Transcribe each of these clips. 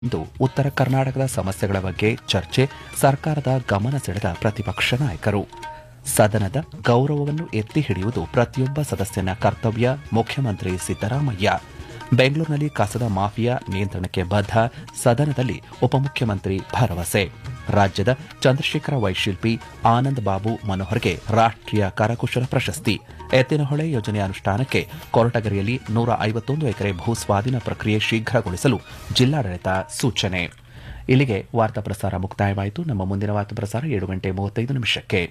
ಇಂದು ಉತ್ತರ ಕರ್ನಾಟಕದ ಸಮಸ್ಯೆಗಳ ಬಗ್ಗೆ ಚರ್ಚೆ ಸರ್ಕಾರದ ಗಮನ ಸೆಳೆದ ಪ್ರತಿಪಕ್ಷ ನಾಯಕರು ಸದನದ ಗೌರವವನ್ನು ಎತ್ತಿ ಹಿಡಿಯುವುದು ಪ್ರತಿಯೊಬ್ಬ ಸದಸ್ಯನ ಕರ್ತವ್ಯ ಮುಖ್ಯಮಂತ್ರಿ ಸಿದ್ದರಾಮಯ್ಯ ಬೆಂಗಳೂರಿನಲ್ಲಿ ಕಸದ ಮಾಫಿಯಾ ನಿಯಂತ್ರಣಕ್ಕೆ ಬದ್ಧ ಸದನದಲ್ಲಿ ಉಪಮುಖ್ಯಮಂತ್ರಿ ಭರವಸೆ ರಾಜ್ಯದ ಚಂದ್ರಶೇಖರ ವೈಶಿಲ್ಪಿ ಆನಂದ್ ಬಾಬು ಮನೋಹರ್ಗೆ ರಾಷ್ಟ್ರೀಯ ಕರಕುಶಲ ಪ್ರಶಸ್ತಿ ಎತ್ತಿನಹೊಳೆ ಯೋಜನೆ ಅನುಷ್ಠಾನಕ್ಕೆ ಕೊರಟಗೆರೆಯಲ್ಲಿ ನೂರ ಐವತ್ತೊಂದು ಎಕರೆ ಭೂಸ್ವಾಧೀನ ಪ್ರಕ್ರಿಯೆ ಶೀಘ್ರಗೊಳಿಸಲು ಜಿಲ್ಲಾಡಳಿತ ಸೂಚನೆ ಇಲ್ಲಿಗೆ ವಾರ್ತಾ ಪ್ರಸಾರ ಮುಕ್ತಾಯವಾಯಿತು ನಮ್ಮ ಮುಂದಿನ ವಾರ್ತಾ ಪ್ರಸಾರ ಏಳು ಗಂಟೆ ಮೂವತ್ತೈದು ನಿಮಿಷಕ್ಕೆ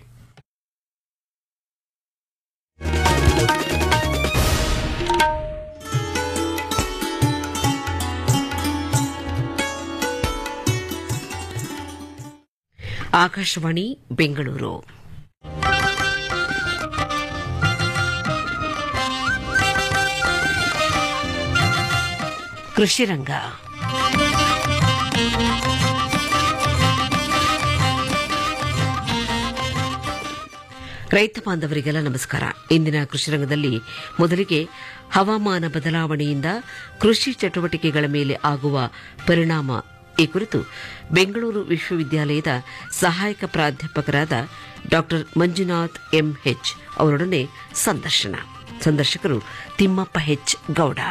ಆಕಾಶವಾಣಿ ಬೆಂಗಳೂರು ಕೃಷಿ ರಂಗ ರೈತ ಬಾಂಧವರಿಗೆಲ್ಲ ನಮಸ್ಕಾರ ಇಂದಿನ ಕೃಷಿ ರಂಗದಲ್ಲಿ ಮೊದಲಿಗೆ ಹವಾಮಾನ ಬದಲಾವಣೆಯಿಂದ ಕೃಷಿ ಚಟುವಟಿಕೆಗಳ ಮೇಲೆ ಆಗುವ ಪರಿಣಾಮ ಈ ಕುರಿತು ಬೆಂಗಳೂರು ವಿಶ್ವವಿದ್ಯಾಲಯದ ಸಹಾಯಕ ಪ್ರಾಧ್ಯಾಪಕರಾದ ಡಾ ಮಂಜುನಾಥ್ ಎಂಎಚ್ ಅವರೊಡನೆ ಸಂದರ್ಶನ ಸಂದರ್ಶಕರು ತಿಮ್ಮಪ್ಪ ಹೆಚ್ ಗೌಡ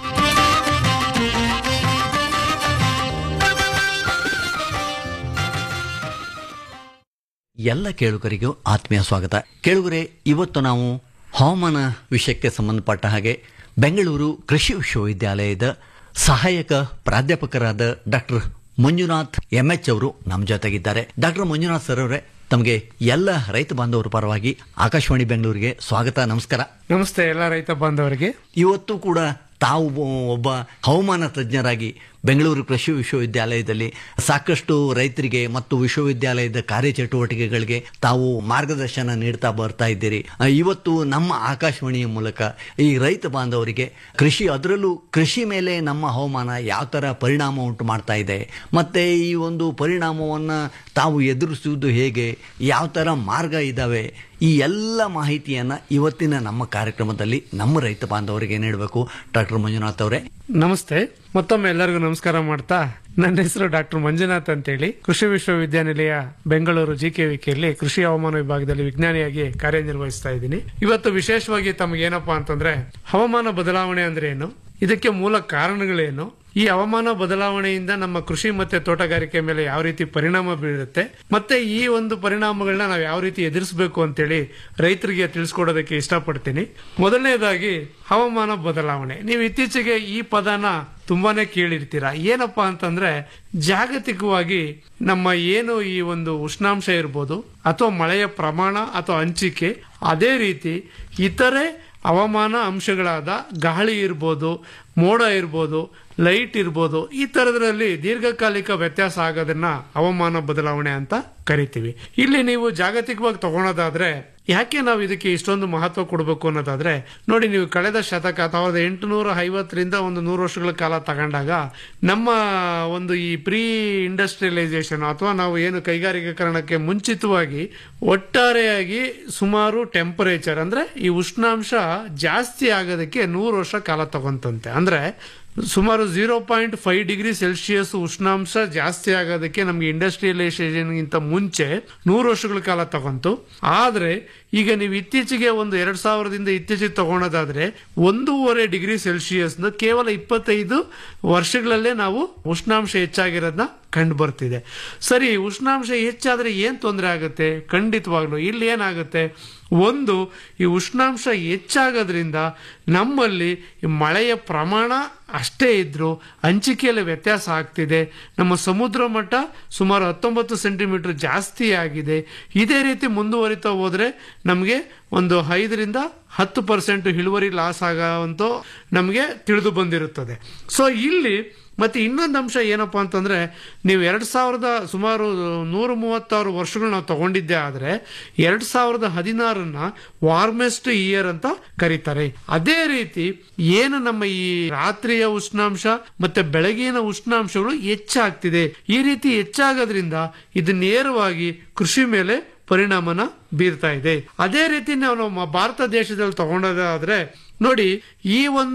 ಎಲ್ಲ ಕೇಳುಗರಿಗೂ ಆತ್ಮೀಯ ಸ್ವಾಗತ ಕೇಳುಗರೆ ಇವತ್ತು ನಾವು ಹವಾಮಾನ ವಿಷಯಕ್ಕೆ ಸಂಬಂಧಪಟ್ಟ ಹಾಗೆ ಬೆಂಗಳೂರು ಕೃಷಿ ವಿಶ್ವವಿದ್ಯಾಲಯದ ಸಹಾಯಕ ಪ್ರಾಧ್ಯಾಪಕರಾದ ಡಾಕ್ಟರ್ ಮಂಜುನಾಥ್ ಎಂ ಎಚ್ ಅವರು ನಮ್ಮ ಜೊತೆಗಿದ್ದಾರೆ ಡಾಕ್ಟರ್ ಮಂಜುನಾಥ್ ಸರ್ ಅವರೇ ತಮಗೆ ಎಲ್ಲ ರೈತ ಬಾಂಧವರ ಪರವಾಗಿ ಆಕಾಶವಾಣಿ ಬೆಂಗಳೂರಿಗೆ ಸ್ವಾಗತ ನಮಸ್ಕಾರ ನಮಸ್ತೆ ಎಲ್ಲ ರೈತ ಬಾಂಧವರಿಗೆ ಇವತ್ತು ಕೂಡ ತಾವು ಒಬ್ಬ ಹವಾಮಾನ ತಜ್ಞರಾಗಿ ಬೆಂಗಳೂರು ಕೃಷಿ ವಿಶ್ವವಿದ್ಯಾಲಯದಲ್ಲಿ ಸಾಕಷ್ಟು ರೈತರಿಗೆ ಮತ್ತು ವಿಶ್ವವಿದ್ಯಾಲಯದ ಕಾರ್ಯಚಟುವಟಿಕೆಗಳಿಗೆ ತಾವು ಮಾರ್ಗದರ್ಶನ ನೀಡ್ತಾ ಬರ್ತಾ ಇದ್ದೀರಿ ಆ, ಇವತ್ತು ನಮ್ಮ ಆಕಾಶವಾಣಿಯ ಮೂಲಕ ಈ ರೈತ ಬಾಂಧವರಿಗೆ ಕೃಷಿ ಅದರಲ್ಲೂ ಕೃಷಿ ಮೇಲೆ ನಮ್ಮ ಹವಾಮಾನ ಯಾವ ಥರ ಪರಿಣಾಮ ಉಂಟು ಮಾಡ್ತಾ ಇದೆ ಮತ್ತೆ ಈ ಒಂದು ಪರಿಣಾಮವನ್ನು ತಾವು ಎದುರಿಸುವುದು ಹೇಗೆ ಯಾವ ಥರ ಮಾರ್ಗ ಇದ್ದಾವೆ ಈ ಎಲ್ಲ ಮಾಹಿತಿಯನ್ನ ಇವತ್ತಿನ ನಮ್ಮ ಕಾರ್ಯಕ್ರಮದಲ್ಲಿ ನಮ್ಮ ರೈತ ಬಾಂಧವರಿಗೆ ನೀಡಬೇಕು ಡಾಕ್ಟರ್ ಮಂಜುನಾಥ್ ಅವರೇ ನಮಸ್ತೆ ಮತ್ತೊಮ್ಮೆ ಎಲ್ಲರಿಗೂ ನಮಸ್ಕಾರ ಮಾಡ್ತಾ ನನ್ನ ಹೆಸರು ಡಾಕ್ಟರ್ ಮಂಜುನಾಥ್ ಅಂತೇಳಿ ಕೃಷಿ ವಿಶ್ವವಿದ್ಯಾನಿಲಯ ಬೆಂಗಳೂರು ಜಿಕೆವಿಕೆಯಲ್ಲಿ ಕೃಷಿ ಹವಾಮಾನ ವಿಭಾಗದಲ್ಲಿ ವಿಜ್ಞಾನಿಯಾಗಿ ಕಾರ್ಯನಿರ್ವಹಿಸ್ತಾ ಇದ್ದೀನಿ ಇವತ್ತು ವಿಶೇಷವಾಗಿ ತಮಗೇನಪ್ಪಾ ಅಂತಂದ್ರೆ ಹವಾಮಾನ ಬದಲಾವಣೆ ಅಂದ್ರೆ ಏನು ಇದಕ್ಕೆ ಮೂಲ ಕಾರಣಗಳೇನು ಈ ಹವಾಮಾನ ಬದಲಾವಣೆಯಿಂದ ನಮ್ಮ ಕೃಷಿ ಮತ್ತೆ ತೋಟಗಾರಿಕೆ ಮೇಲೆ ಯಾವ ರೀತಿ ಪರಿಣಾಮ ಬೀರುತ್ತೆ ಮತ್ತೆ ಈ ಒಂದು ಪರಿಣಾಮಗಳನ್ನ ನಾವು ಯಾವ ರೀತಿ ಎದುರಿಸಬೇಕು ಅಂತೇಳಿ ರೈತರಿಗೆ ತಿಳಿಸ್ಕೊಡೋದಕ್ಕೆ ಇಷ್ಟಪಡ್ತೀನಿ ಮೊದಲನೇದಾಗಿ ಹವಾಮಾನ ಬದಲಾವಣೆ ನೀವು ಇತ್ತೀಚೆಗೆ ಈ ಪದನ ತುಂಬಾನೇ ಕೇಳಿರ್ತೀರಾ ಏನಪ್ಪಾ ಅಂತಂದ್ರೆ ಜಾಗತಿಕವಾಗಿ ನಮ್ಮ ಏನು ಈ ಒಂದು ಉಷ್ಣಾಂಶ ಇರ್ಬೋದು ಅಥವಾ ಮಳೆಯ ಪ್ರಮಾಣ ಅಥವಾ ಹಂಚಿಕೆ ಅದೇ ರೀತಿ ಇತರೆ ಹವಾಮಾನ ಅಂಶಗಳಾದ ಗಾಳಿ ಇರ್ಬೋದು ಮೋಡ ಇರ್ಬೋದು ಲೈಟ್ ಇರ್ಬೋದು ಈ ತರದ್ರಲ್ಲಿ ದೀರ್ಘಕಾಲಿಕ ವ್ಯತ್ಯಾಸ ಆಗೋದನ್ನ ಹವಾಮಾನ ಬದಲಾವಣೆ ಅಂತ ಕರಿತೀವಿ ಇಲ್ಲಿ ನೀವು ಜಾಗತಿಕವಾಗಿ ತಗೊಳೋದಾದ್ರೆ ಯಾಕೆ ನಾವು ಇದಕ್ಕೆ ಇಷ್ಟೊಂದು ಮಹತ್ವ ಕೊಡಬೇಕು ಅನ್ನೋದಾದ್ರೆ ನೋಡಿ ನೀವು ಕಳೆದ ಶತಕ ಸಾವಿರದ ಎಂಟುನೂರ ಐವತ್ತರಿಂದ ಒಂದು ನೂರು ವರ್ಷಗಳ ಕಾಲ ತಗೊಂಡಾಗ ನಮ್ಮ ಒಂದು ಈ ಪ್ರೀ ಇಂಡಸ್ಟ್ರಿಯಲೈಸೇಷನ್ ಅಥವಾ ನಾವು ಏನು ಕೈಗಾರಿಕೀಕರಣಕ್ಕೆ ಮುಂಚಿತವಾಗಿ ಒಟ್ಟಾರೆಯಾಗಿ ಸುಮಾರು ಟೆಂಪರೇಚರ್ ಅಂದ್ರೆ ಈ ಉಷ್ಣಾಂಶ ಜಾಸ್ತಿ ಆಗೋದಕ್ಕೆ ನೂರು ವರ್ಷ ಕಾಲ ತಗೊಂತಂತೆ ಅಂದ್ರೆ ಸುಮಾರು zero point five degree Celsius ಉಷ್ಣಾಂಶ ಜಾಸ್ತಿ ಆಗೋದಕ್ಕೆ ನಮಗೆ ಇಂಡಸ್ಟ್ರಿಯಲೈಸೇಷನ್ಗಿಂತ ಮುಂಚೆ ನೂರು ವರ್ಷಗಳ ಕಾಲ ತಗೊಂತು ಆದ್ರೆ ಈಗ ನೀವು ಇತ್ತೀಚೆಗೆ ಒಂದು ಎರಡ್ ಸಾವಿರದಿಂದ ಇತ್ತೀಚೆಗೆ ತಗೊಳೋದಾದ್ರೆ ಒಂದೂವರೆ ಡಿಗ್ರಿ ಸೆಲ್ಸಿಯಸ್ ಕೇವಲ ಇಪ್ಪತ್ತೈದು ವರ್ಷಗಳಲ್ಲೇ ನಾವು ಉಷ್ಣಾಂಶ ಹೆಚ್ಚಾಗಿರೋದನ್ನ ಕಂಡು ಬರ್ತಿದೆ ಸರಿ ಉಷ್ಣಾಂಶ ಹೆಚ್ಚಾದ್ರೆ ಏನ್ ತೊಂದರೆ ಆಗುತ್ತೆ ಖಂಡಿತವಾಗ್ಲು ಇಲ್ಲಿ ಏನಾಗುತ್ತೆ ಒಂದು ಈ ಉಷ್ಣಾಂಶ ಹೆಚ್ಚಾಗೋದ್ರಿಂದ ನಮ್ಮಲ್ಲಿ ಈ ಮಳೆಯ ಪ್ರಮಾಣ ಅಷ್ಟೇ ಇದ್ರೂ ಹಂಚಿಕೆಯಲ್ಲಿ ವ್ಯತ್ಯಾಸ ಆಗ್ತಿದೆ ನಮ್ಮ ಸಮುದ್ರ ಮಟ್ಟ ಸುಮಾರು ಹತ್ತೊಂಬತ್ತು ಸೆಂಟಿಮೀಟರ್ ಜಾಸ್ತಿ ಆಗಿದೆ ಇದೇ ರೀತಿ ಮುಂದುವರಿತಾ ಹೋದ್ರೆ ನಮಗೆ ಒಂದು ಐದರಿಂದ ಹತ್ತು ಪರ್ಸೆಂಟ್ ಇಳುವರಿ ಲಾಸ್ ಆಗೋವಂತ ನಮಗೆ ತಿಳಿದು ಬಂದಿರುತ್ತದೆ ಸೊ ಇಲ್ಲಿ ಮತ್ತೆ ಇನ್ನೊಂದು ಅಂಶ ಏನಪ್ಪಾ ಅಂತಂದ್ರೆ ನೀವು ಎರಡ್ ಸಾವಿರದ ಸುಮಾರು ನೂರ ಮೂವತ್ತಾರು ವರ್ಷಗಳು ನಾವು ತಗೊಂಡಿದ್ದೆ ಆದ್ರೆ ಎರಡ್ ಸಾವಿರದ ಹದಿನಾರನ್ನ ವಾರ್ಮೆಸ್ಟ್ ಇಯರ್ ಅಂತ ಕರೀತಾರೆ ಅದೇ ರೀತಿ ಏನು ನಮ್ಮ ಈ ರಾತ್ರಿಯ ಉಷ್ಣಾಂಶ ಮತ್ತೆ ಬೆಳಗಿನ ಉಷ್ಣಾಂಶಗಳು ಹೆಚ್ಚಾಗ್ತಿದೆ ಈ ರೀತಿ ಹೆಚ್ಚಾಗೋದ್ರಿಂದ ಇದು ನೇರವಾಗಿ ಕೃಷಿ ಮೇಲೆ ಪರಿಣಾಮನ ಬೀರ್ತಾ ಇದೆ ಅದೇ ರೀತಿ ನಾವು ನಮ್ಮ ಭಾರತ ದೇಶದಲ್ಲಿ ತಗೊಂಡೋದಾದ್ರೆ ನೋಡಿ ಈ ಒಂದು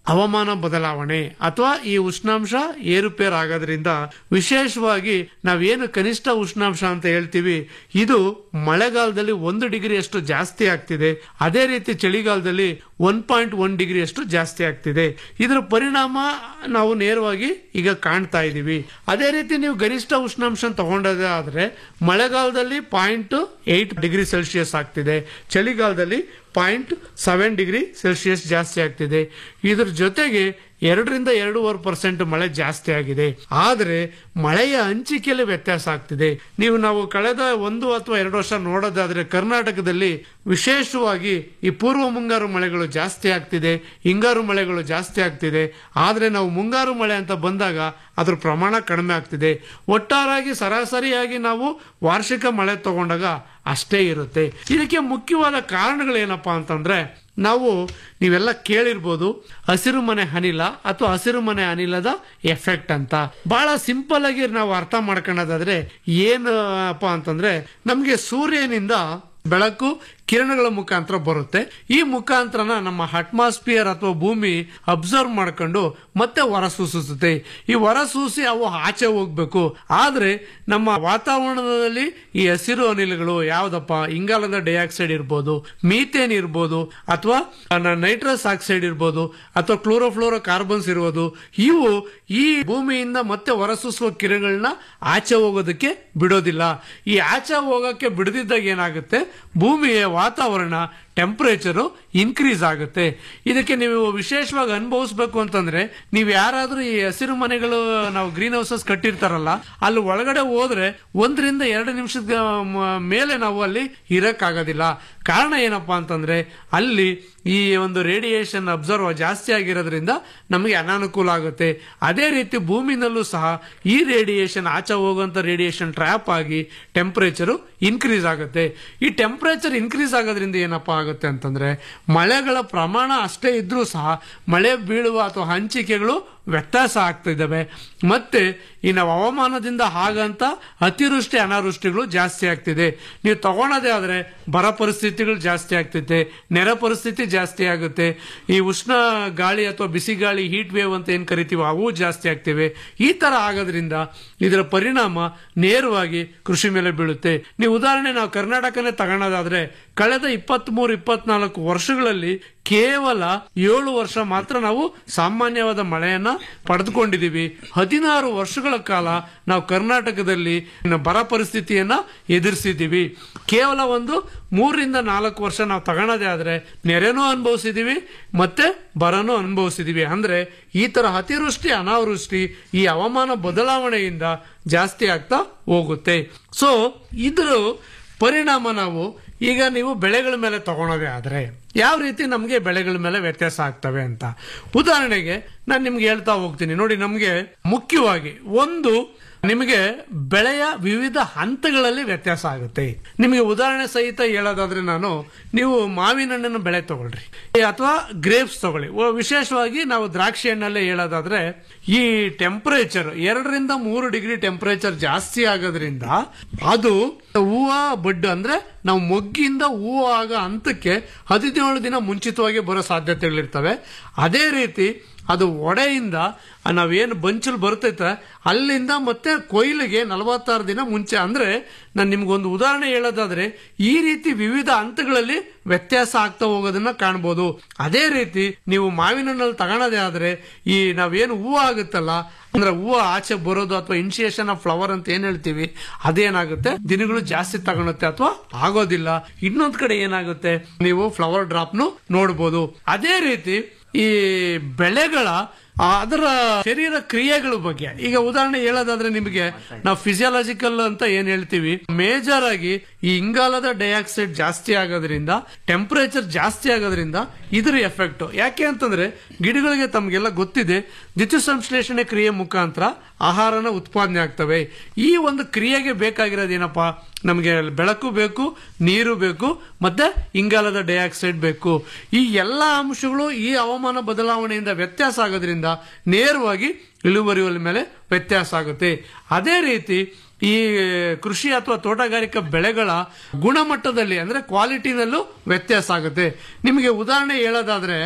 ಹವಾಮಾನ ಬದಲಾವಣೆ ಅಥವಾ ಈ ಉಷ್ಣಾಂಶ ಏರುಪೇರು ಆಗೋದ್ರಿಂದ ವಿಶೇಷವಾಗಿ ನಾವೇನು ಕನಿಷ್ಠ ಉಷ್ಣಾಂಶ ಅಂತ ಹೇಳ್ತೀವಿ ಇದು ಮಳೆಗಾಲದಲ್ಲಿ ಒಂದು ಡಿಗ್ರಿ ಅಷ್ಟು ಜಾಸ್ತಿ ಆಗ್ತಿದೆ ಅದೇ ರೀತಿ ಚಳಿಗಾಲದಲ್ಲಿ ಒನ್ ಪಾಯಿಂಟ್ ಒನ್ ಡಿಗ್ರಿ ಅಷ್ಟು ಜಾಸ್ತಿ ಆಗ್ತಿದೆ ಇದರ ಪರಿಣಾಮ ನಾವು ನೇರವಾಗಿ ಈಗ ಕಾಣ್ತಾ ಇದ್ದೀವಿ ಅದೇ ರೀತಿ ನೀವು ಗರಿಷ್ಠ ಉಷ್ಣಾಂಶ ತಗೊಂಡದೇ ಆದ್ರೆ ಮಳೆಗಾಲದಲ್ಲಿ ಪಾಯಿಂಟ್ ಏಟ್ ಡಿಗ್ರಿ ಸೆಲ್ಸಿಯಸ್ ಆಗ್ತಿದೆ ಚಳಿಗಾಲದಲ್ಲಿ ಪಾಯಿಂಟ್ ಸೆವೆನ್ ಡಿಗ್ರಿ ಸೆಲ್ಸಿಯಸ್ ಜಾಸ್ತಿ ಆಗ್ತಿದೆ ಇದ್ರ ಜೊತೆಗೆ ಎರಡರಿಂದ ಎರಡೂವರೆ ಪರ್ಸೆಂಟ್ ಮಳೆ ಜಾಸ್ತಿ ಆಗಿದೆ ಆದರೆ ಮಳೆಯ ಹಂಚಿಕೆಯಲ್ಲಿ ವ್ಯತ್ಯಾಸ ಆಗ್ತಿದೆ ನೀವು ನಾವು ಕಳೆದ ಒಂದು ಅಥವಾ ಎರಡು ವರ್ಷ ನೋಡೋದಾದ್ರೆ ಕರ್ನಾಟಕದಲ್ಲಿ ವಿಶೇಷವಾಗಿ ಈ ಪೂರ್ವ ಮುಂಗಾರು ಮಳೆಗಳು ಜಾಸ್ತಿ ಆಗ್ತಿದೆ ಹಿಂಗಾರು ಮಳೆಗಳು ಜಾಸ್ತಿ ಆಗ್ತಿದೆ ಆದರೆ ನಾವು ಮುಂಗಾರು ಮಳೆ ಅಂತ ಬಂದಾಗ ಅದ್ರ ಪ್ರಮಾಣ ಕಡಿಮೆ ಆಗ್ತಿದೆ ಒಟ್ಟಾರಾಗಿ ಸರಾಸರಿಯಾಗಿ ನಾವು ವಾರ್ಷಿಕ ಮಳೆ ತಗೊಂಡಾಗ ಅಷ್ಟೇ ಇರುತ್ತೆ ಇದಕ್ಕೆ ಮುಖ್ಯವಾದ ಕಾರಣಗಳೇನಪ್ಪಾ ಅಂತಂದ್ರೆ ನಾವು ನೀವೆಲ್ಲ ಕೇಳಿರ್ಬೋದು ಹಸಿರು ಮನೆ ಅನಿಲ ಅಥವಾ ಹಸಿರು ಮನೆ ಅನಿಲದ ಎಫೆಕ್ಟ್ ಅಂತ ಬಹಳ ಸಿಂಪಲ್ ಆಗಿ ನಾವು ಅರ್ಥ ಮಾಡ್ಕೊಳ್ಳೋದಾದ್ರೆ ಏನಪ್ಪ ಅಂತಂದ್ರೆ ನಮ್ಗೆ ಸೂರ್ಯನಿಂದ ಬೆಳಕು ಕಿರಣಗಳ ಮುಖಾಂತರ ಬರುತ್ತೆ ಈ ಮುಖಾಂತರನ ನಮ್ಮ ಅಟ್ಮಾಸ್ಫಿಯರ್ ಅಥವಾ ಭೂಮಿ ಅಬ್ಸರ್ವ್ ಮಾಡ್ಕೊಂಡು ಮತ್ತೆ ಹೊರಸೂಸುತ್ತೆ ಈ ಹೊರಸೂಸಿ ಅವು ಆಚೆ ಹೋಗ್ಬೇಕು ಆದ್ರೆ ನಮ್ಮ ವಾತಾವರಣದಲ್ಲಿ ಈ ಹಸಿರು ಅನಿಲಗಳು ಯಾವ್ದಪ್ಪ ಇಂಗಾಲದ ಡೈಆಕ್ಸೈಡ್ ಇರ್ಬೋದು ಮೀಥೇನ್ ಇರ್ಬೋದು ಅಥವಾ ನೈಟ್ರಸ್ ಆಕ್ಸೈಡ್ ಇರ್ಬೋದು ಅಥವಾ ಕ್ಲೋರೋಫ್ಲೋರೋ ಕಾರ್ಬನ್ಸ್ ಇರ್ಬೋದು ಇವು ಈ ಭೂಮಿಯಿಂದ ಮತ್ತೆ ಹೊರಸೂಸುವ ಕಿರಣಗಳನ್ನ ಆಚೆ ಹೋಗೋದಕ್ಕೆ ಬಿಡೋದಿಲ್ಲ ಈ ಆಚೆ ಹೋಗಕ್ಕೆ ಬಿಡದಿದ್ದಾಗ ಏನಾಗುತ್ತೆ ಭೂಮಿಯ ವಾತಾವರಣ ಟೆಂಪರೇಚರು ಇನ್ಕ್ರೀಸ್ ಆಗುತ್ತೆ ಇದಕ್ಕೆ ನೀವು ವಿಶೇಷವಾಗಿ ಅನುಭವಿಸ್ಬೇಕು ಅಂತಂದ್ರೆ ನೀವು ಯಾರಾದ್ರೂ ಈ ಹಸಿರು ಮನೆಗಳು ನಾವು ಗ್ರೀನ್ ಹೌಸಸ್ ಕಟ್ಟಿರ್ತಾರಲ್ಲ ಅಲ್ಲಿ ಒಳಗಡೆ ಹೋದ್ರೆ ಒಂದರಿಂದ ಎರಡು ನಿಮಿಷದ ಮ- ಮೇಲೆ ನಾವು ಅಲ್ಲಿ ಇರಕ್ಕಾಗೋದಿಲ್ಲ ಕಾರಣ ಏನಪ್ಪಾ ಅಂತಂದ್ರೆ ಅಲ್ಲಿ ಈ ಒಂದು ರೇಡಿಯೇಷನ್ ಅಬ್ಸರ್ವ್ ಜಾಸ್ತಿ ಆಗಿರೋದ್ರಿಂದ ನಮಗೆ ಅನಾನುಕೂಲ ಆಗುತ್ತೆ ಅದೇ ರೀತಿ ಭೂಮಿನಲ್ಲೂ ಸಹ ಈ ರೇಡಿಯೇಷನ್ ಆಚೆ ಹೋಗುವಂತ ರೇಡಿಯೇಷನ್ ಟ್ರ್ಯಾಪ್ ಆಗಿ ಟೆಂಪರೇಚರು ಇನ್ಕ್ರೀಸ್ ಆಗುತ್ತೆ ಈ ಟೆಂಪರೇಚರ್ ಇನ್ಕ್ರೀಸ್ ಆಗೋದ್ರಿಂದ ಏನಪ್ಪಾ ಆಗುತ್ತೆ ಅಂತಂದ್ರೆ ಮಳೆಗಳ ಪ್ರಮಾಣ ಅಷ್ಟೇ ಇದ್ರೂ ಸಹ ಮಳೆ ಬೀಳುವ ಅಥವಾ ಹಂಚಿಕೆಗಳು ವ್ಯತ್ಯಾಸ ಆಗ್ತಾ ಇದ್ದಾವೆ ಮತ್ತೆ ಈ ನಾವು ಹವಾಮಾನದಿಂದ ಹಾಗಂತ ಅತಿವೃಷ್ಟಿ ಅನಾವೃಷ್ಟಿಗಳು ಜಾಸ್ತಿ ಆಗ್ತಿದೆ ನೀವು ತಗೊಳೋದೇ ಆದ್ರೆ ಬರ ಪರಿಸ್ಥಿತಿಗಳು ಜಾಸ್ತಿ ಆಗ್ತೈತೆ ನೆರೆ ಪರಿಸ್ಥಿತಿ ಜಾಸ್ತಿ ಆಗುತ್ತೆ ಈ ಉಷ್ಣ ಗಾಳಿ ಅಥವಾ ಬಿಸಿ ಗಾಳಿ ಹೀಟ್ ವೇವ್ ಅಂತ ಏನ್ ಕರಿತೀವೋ ಅವು ಜಾಸ್ತಿ ಆಗ್ತಿವೆ ಈ ತರ ಆಗೋದ್ರಿಂದ ಇದರ ಪರಿಣಾಮ ನೇರವಾಗಿ ಕೃಷಿ ಮೇಲೆ ಬೀಳುತ್ತೆ ನೀವು ಉದಾಹರಣೆ ನಾವು ಕರ್ನಾಟಕನೇ ತಗೊಳೋದಾದ್ರೆ ಕಳೆದ ಇಪ್ಪತ್ತ್ ಮೂರು ಇಪ್ಪತ್ನಾಲ್ಕು ವರ್ಷಗಳಲ್ಲಿ ಕೇವಲ ಏಳು ವರ್ಷ ಮಾತ್ರ ನಾವು ಸಾಮಾನ್ಯವಾದ ಮಳೆಯನ್ನ ಪಡೆದುಕೊಂಡಿದ್ದೀವಿ ಹದಿನಾರು ವರ್ಷಗಳ ಕಾಲ ನಾವು ಕರ್ನಾಟಕದಲ್ಲಿ ಬರ ಪರಿಸ್ಥಿತಿಯನ್ನ ಎದುರಿಸಿದ್ದೀವಿ ಕೇವಲ ಒಂದು ಮೂರರಿಂದ ನಾಲ್ಕು ವರ್ಷ ನಾವು ತಗೊಳೋದೇ ಆದ್ರೆ ನೆರೆನೂ ಅನುಭವಿಸಿದೀವಿ ಮತ್ತೆ ಬರನೂ ಅನುಭವಿಸಿದೀವಿ ಅಂದ್ರೆ ಈ ತರ ಅತಿವೃಷ್ಟಿ ಅನಾವೃಷ್ಟಿ ಈ ಹವಾಮಾನ ಬದಲಾವಣೆಯಿಂದ ಜಾಸ್ತಿ ಆಗ್ತಾ ಹೋಗುತ್ತೆ ಸೊ ಇದ್ರ ಪರಿಣಾಮ ನಾವು ಈಗ ನೀವು ಬೆಳೆಗಳ ಮೇಲೆ ತಗೊಳೋದೇ ಆದ್ರೆ ಯಾವ ರೀತಿ ನಮಗೆ ಬೆಳೆಗಳ ಮೇಲೆ ವ್ಯತ್ಯಾಸ ಆಗ್ತವೆ ಅಂತ ಉದಾಹರಣೆಗೆ ನಾನು ನಿಮ್ಗೆ ಹೇಳ್ತಾ ಹೋಗ್ತೀನಿ ನೋಡಿ ನಮಗೆ ಮುಖ್ಯವಾಗಿ ಒಂದು ನಿಮಗೆ ಬೆಳೆಯ ವಿವಿಧ ಹಂತಗಳಲ್ಲಿ ವ್ಯತ್ಯಾಸ ಆಗುತ್ತೆ ನಿಮಗೆ ಉದಾಹರಣೆ ಸಹಿತ ಹೇಳೋದಾದ್ರೆ ನಾನು ನೀವು ಮಾವಿನ ಹಣ್ಣಿನ ಬೆಳೆ ತಗೊಳ್ರಿ ಅಥವಾ ಗ್ರೇಪ್ಸ್ ತಗೊಳ್ಳಿ ಓ, ವಿಶೇಷವಾಗಿ ನಾವು ದ್ರಾಕ್ಷಿ ಹಣ್ಣಲ್ಲೇ ಹೇಳೋದಾದ್ರೆ ಈ ಟೆಂಪರೇಚರ್ ಎರಡರಿಂದ ಮೂರು ಡಿಗ್ರಿ ಟೆಂಪರೇಚರ್ ಜಾಸ್ತಿ ಆಗೋದ್ರಿಂದ ಅದು ಹೂವ ಬಡ್ಡು ಅಂದ್ರೆ ನಾವು ಮೊಗ್ಗಿಂದ ಹೂವು ಆಗೋ ಹಂತಕ್ಕೆ ಹದಿನೇಳು ದಿನ ಮುಂಚಿತವಾಗಿ ಬರೋ ಸಾಧ್ಯತೆಗಳಿರ್ತವೆ ಅದೇ ರೀತಿ ಅದು ಒಡೆಯಿಂದ ಆ ನಾವೇನು ಬಂಚಲ್ ಬರ್ತೈತೆ ಅಲ್ಲಿಂದ ಮತ್ತೆ ಕೊಯ್ಲಿಗೆ ನಲವತ್ತಾರು ದಿನ ಮುಂಚೆ ಅಂದ್ರೆ ನಾನು ನಿಮ್ಗೊಂದು ಉದಾಹರಣೆ ಹೇಳೋದಾದ್ರೆ ಈ ರೀತಿ ವಿವಿಧ ಹಂತಗಳಲ್ಲಿ ವ್ಯತ್ಯಾಸ ಆಗ್ತಾ ಹೋಗೋದನ್ನ ಕಾಣ್ಬೋದು ಅದೇ ರೀತಿ ನೀವು ಮಾವಿನ ಹಣ್ಣಲ್ಲಿ ತಗೊಳೋದೇ ಆದ್ರೆ ಈ ನಾವೇನು ಹೂವು ಆಗುತ್ತಲ್ಲ ಅಂದ್ರೆ ಹೂವು ಆಚೆ ಬರೋದು ಅಥವಾ ಇನಿಷಿಯೇಷನ್ ಆಫ್ ಫ್ಲವರ್ ಅಂತ ಏನ್ ಹೇಳ್ತೀವಿ ಅದೇನಾಗುತ್ತೆ ದಿನಗಳು ಜಾಸ್ತಿ ತಗೊಳುತ್ತೆ ಅಥವಾ ಆಗೋದಿಲ್ಲ ಇನ್ನೊಂದ್ ಕಡೆ ಏನಾಗುತ್ತೆ ನೀವು ಫ್ಲವರ್ ಡ್ರಾಪ್ನು ನೋಡ್ಬೋದು ಅದೇ ರೀತಿ ಈ ಬೆಳೆಗಳ ಆ, ಅದರ ಶರೀರ ಕ್ರಿಯೆಗಳ ಬಗ್ಗೆ ಈಗ ಉದಾಹರಣೆ ಹೇಳೋದಾದ್ರೆ ನಿಮಗೆ ನಾವು ಫಿಸಿಯಾಲಜಿಕಲ್ ಅಂತ ಏನ್ ಹೇಳ್ತೀವಿ ಮೇಜರ್ ಆಗಿ ಈ ಇಂಗಾಲದ ಡೈಆಕ್ಸೈಡ್ ಜಾಸ್ತಿ ಆಗೋದ್ರಿಂದ ಟೆಂಪರೇಚರ್ ಜಾಸ್ತಿ ಆಗೋದ್ರಿಂದ ಇದ್ರ ಎಫೆಕ್ಟ್ ಯಾಕೆ ಅಂತಂದ್ರೆ ಗಿಡಗಳಿಗೆ ತಮ್ಗೆಲ್ಲ ಗೊತ್ತಿದೆ ದ್ಯುತಿ ಸಂಶ್ಲೇಷಣೆ ಕ್ರಿಯೆ ಮುಖಾಂತರ ಆಹಾರನ ಉತ್ಪಾದನೆ ಆಗ್ತವೆ ಈ ಒಂದು ಕ್ರಿಯೆಗೆ ಬೇಕಾಗಿರೋದೇನಪ್ಪ ನಮಗೆ ಬೆಳಕು ಬೇಕು ನೀರು ಬೇಕು ಮತ್ತೆ ಇಂಗಾಲದ ಡೈಆಕ್ಸೈಡ್ ಬೇಕು ಈ ಎಲ್ಲ ಅಂಶಗಳು ಈ ಹವಾಮಾನ ಬದಲಾವಣೆಯಿಂದ ವ್ಯತ್ಯಾಸ ಆಗೋದ್ರಿಂದ ನೇರವಾಗಿ ಇಳುವರಿ ಮೇಲೆ ವ್ಯತ್ಯಾಸ ಆಗುತ್ತೆ ಅದೇ ರೀತಿ ಈ ಕೃಷಿ ಅಥವಾ ತೋಟಗಾರಿಕಾ ಬೆಳೆಗಳ ಗುಣಮಟ್ಟದಲ್ಲಿ ಅಂದ್ರೆ ಕ್ವಾಲಿಟಿನಲ್ಲೂ ವ್ಯತ್ಯಾಸ ಆಗುತ್ತೆ ನಿಮಗೆ ಉದಾಹರಣೆ ಹೇಳೋದಾದ್ರೆ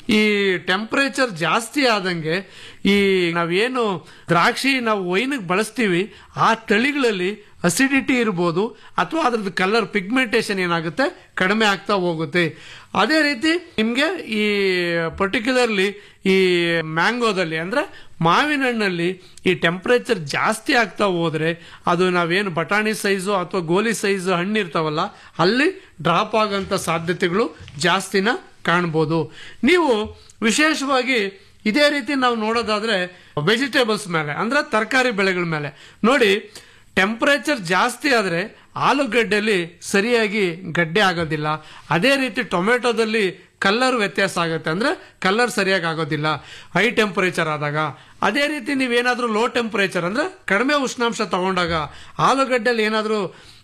ಈ ಟೆಂಪರೇಚರ್ ಜಾಸ್ತಿ ಆದಂಗೆ ಈ ನಾವೇನು ದ್ರಾಕ್ಷಿ ನಾವು ವೈನಿಗೆ ಬಳಸ್ತೀವಿ ಆ ತಳಿಗಳಲ್ಲಿ ಅಸಿಡಿಟಿ ಇರ್ಬೋದು ಅಥವಾ ಅದ್ರದ್ದು ಕಲರ್ ಪಿಗ್ಮೆಂಟೇಶನ್ ಏನಾಗುತ್ತೆ ಕಡಿಮೆ ಆಗ್ತಾ ಹೋಗುತ್ತೆ ಅದೇ ರೀತಿ ನಿಮಗೆ ಈ ಪರ್ಟಿಕ್ಯುಲರ್ಲಿ ಈ ಮ್ಯಾಂಗೋದಲ್ಲಿ ಅಂದ್ರೆ ಮಾವಿನ ಹಣ್ಣಲ್ಲಿ ಈ ಟೆಂಪರೇಚರ್ ಜಾಸ್ತಿ ಆಗ್ತಾ ಹೋದ್ರೆ ಅದು ನಾವೇನು ಬಟಾಣಿ ಸೈಜು ಅಥವಾ ಗೋಲಿ ಸೈಜ್ ಹಣ್ಣು ಇರ್ತಾವಲ್ಲ ಅಲ್ಲಿ ಡ್ರಾಪ್ ಆಗೋಂಥ ಸಾಧ್ಯತೆಗಳು ಜಾಸ್ತಿನ ಕಾಣ್ಬೋದು ನೀವು ವಿಶೇಷವಾಗಿ ಇದೇ ರೀತಿ ನಾವು ನೋಡೋದಾದ್ರೆ ವೆಜಿಟೇಬಲ್ಸ್ ಮೇಲೆ ಅಂದ್ರೆ ತರಕಾರಿ ಬೆಳೆಗಳ ಮೇಲೆ ನೋಡಿ ಟೆಂಪರೇಚರ್ ಜಾಸ್ತಿ ಆದರೆ ಆಲೂಗಡ್ಡೆಯಲ್ಲಿ ಸರಿಯಾಗಿ ಗಡ್ಡೆ ಆಗೋದಿಲ್ಲ ಅದೇ ರೀತಿ ಟೊಮೆಟೊದಲ್ಲಿ ಕಲರ್ ವ್ಯತ್ಯಾಸ ಆಗುತ್ತೆ ಅಂದ್ರೆ ಕಲರ್ ಸರಿಯಾಗಿ ಆಗೋದಿಲ್ಲ ಹೈ ಟೆಂಪರೇಚರ್ ಆದಾಗ ಅದೇ ರೀತಿ ನೀವೇನಾದ್ರೂ ಲೋ ಟೆಂಪರೇಚರ್ ಅಂದ್ರೆ ಕಡಿಮೆ ಉಷ್ಣಾಂಶ ತಗೊಂಡಾಗ ಆಲೂಗಡ್ಡೆಯಲ್ಲಿ ಏನಾದರೂ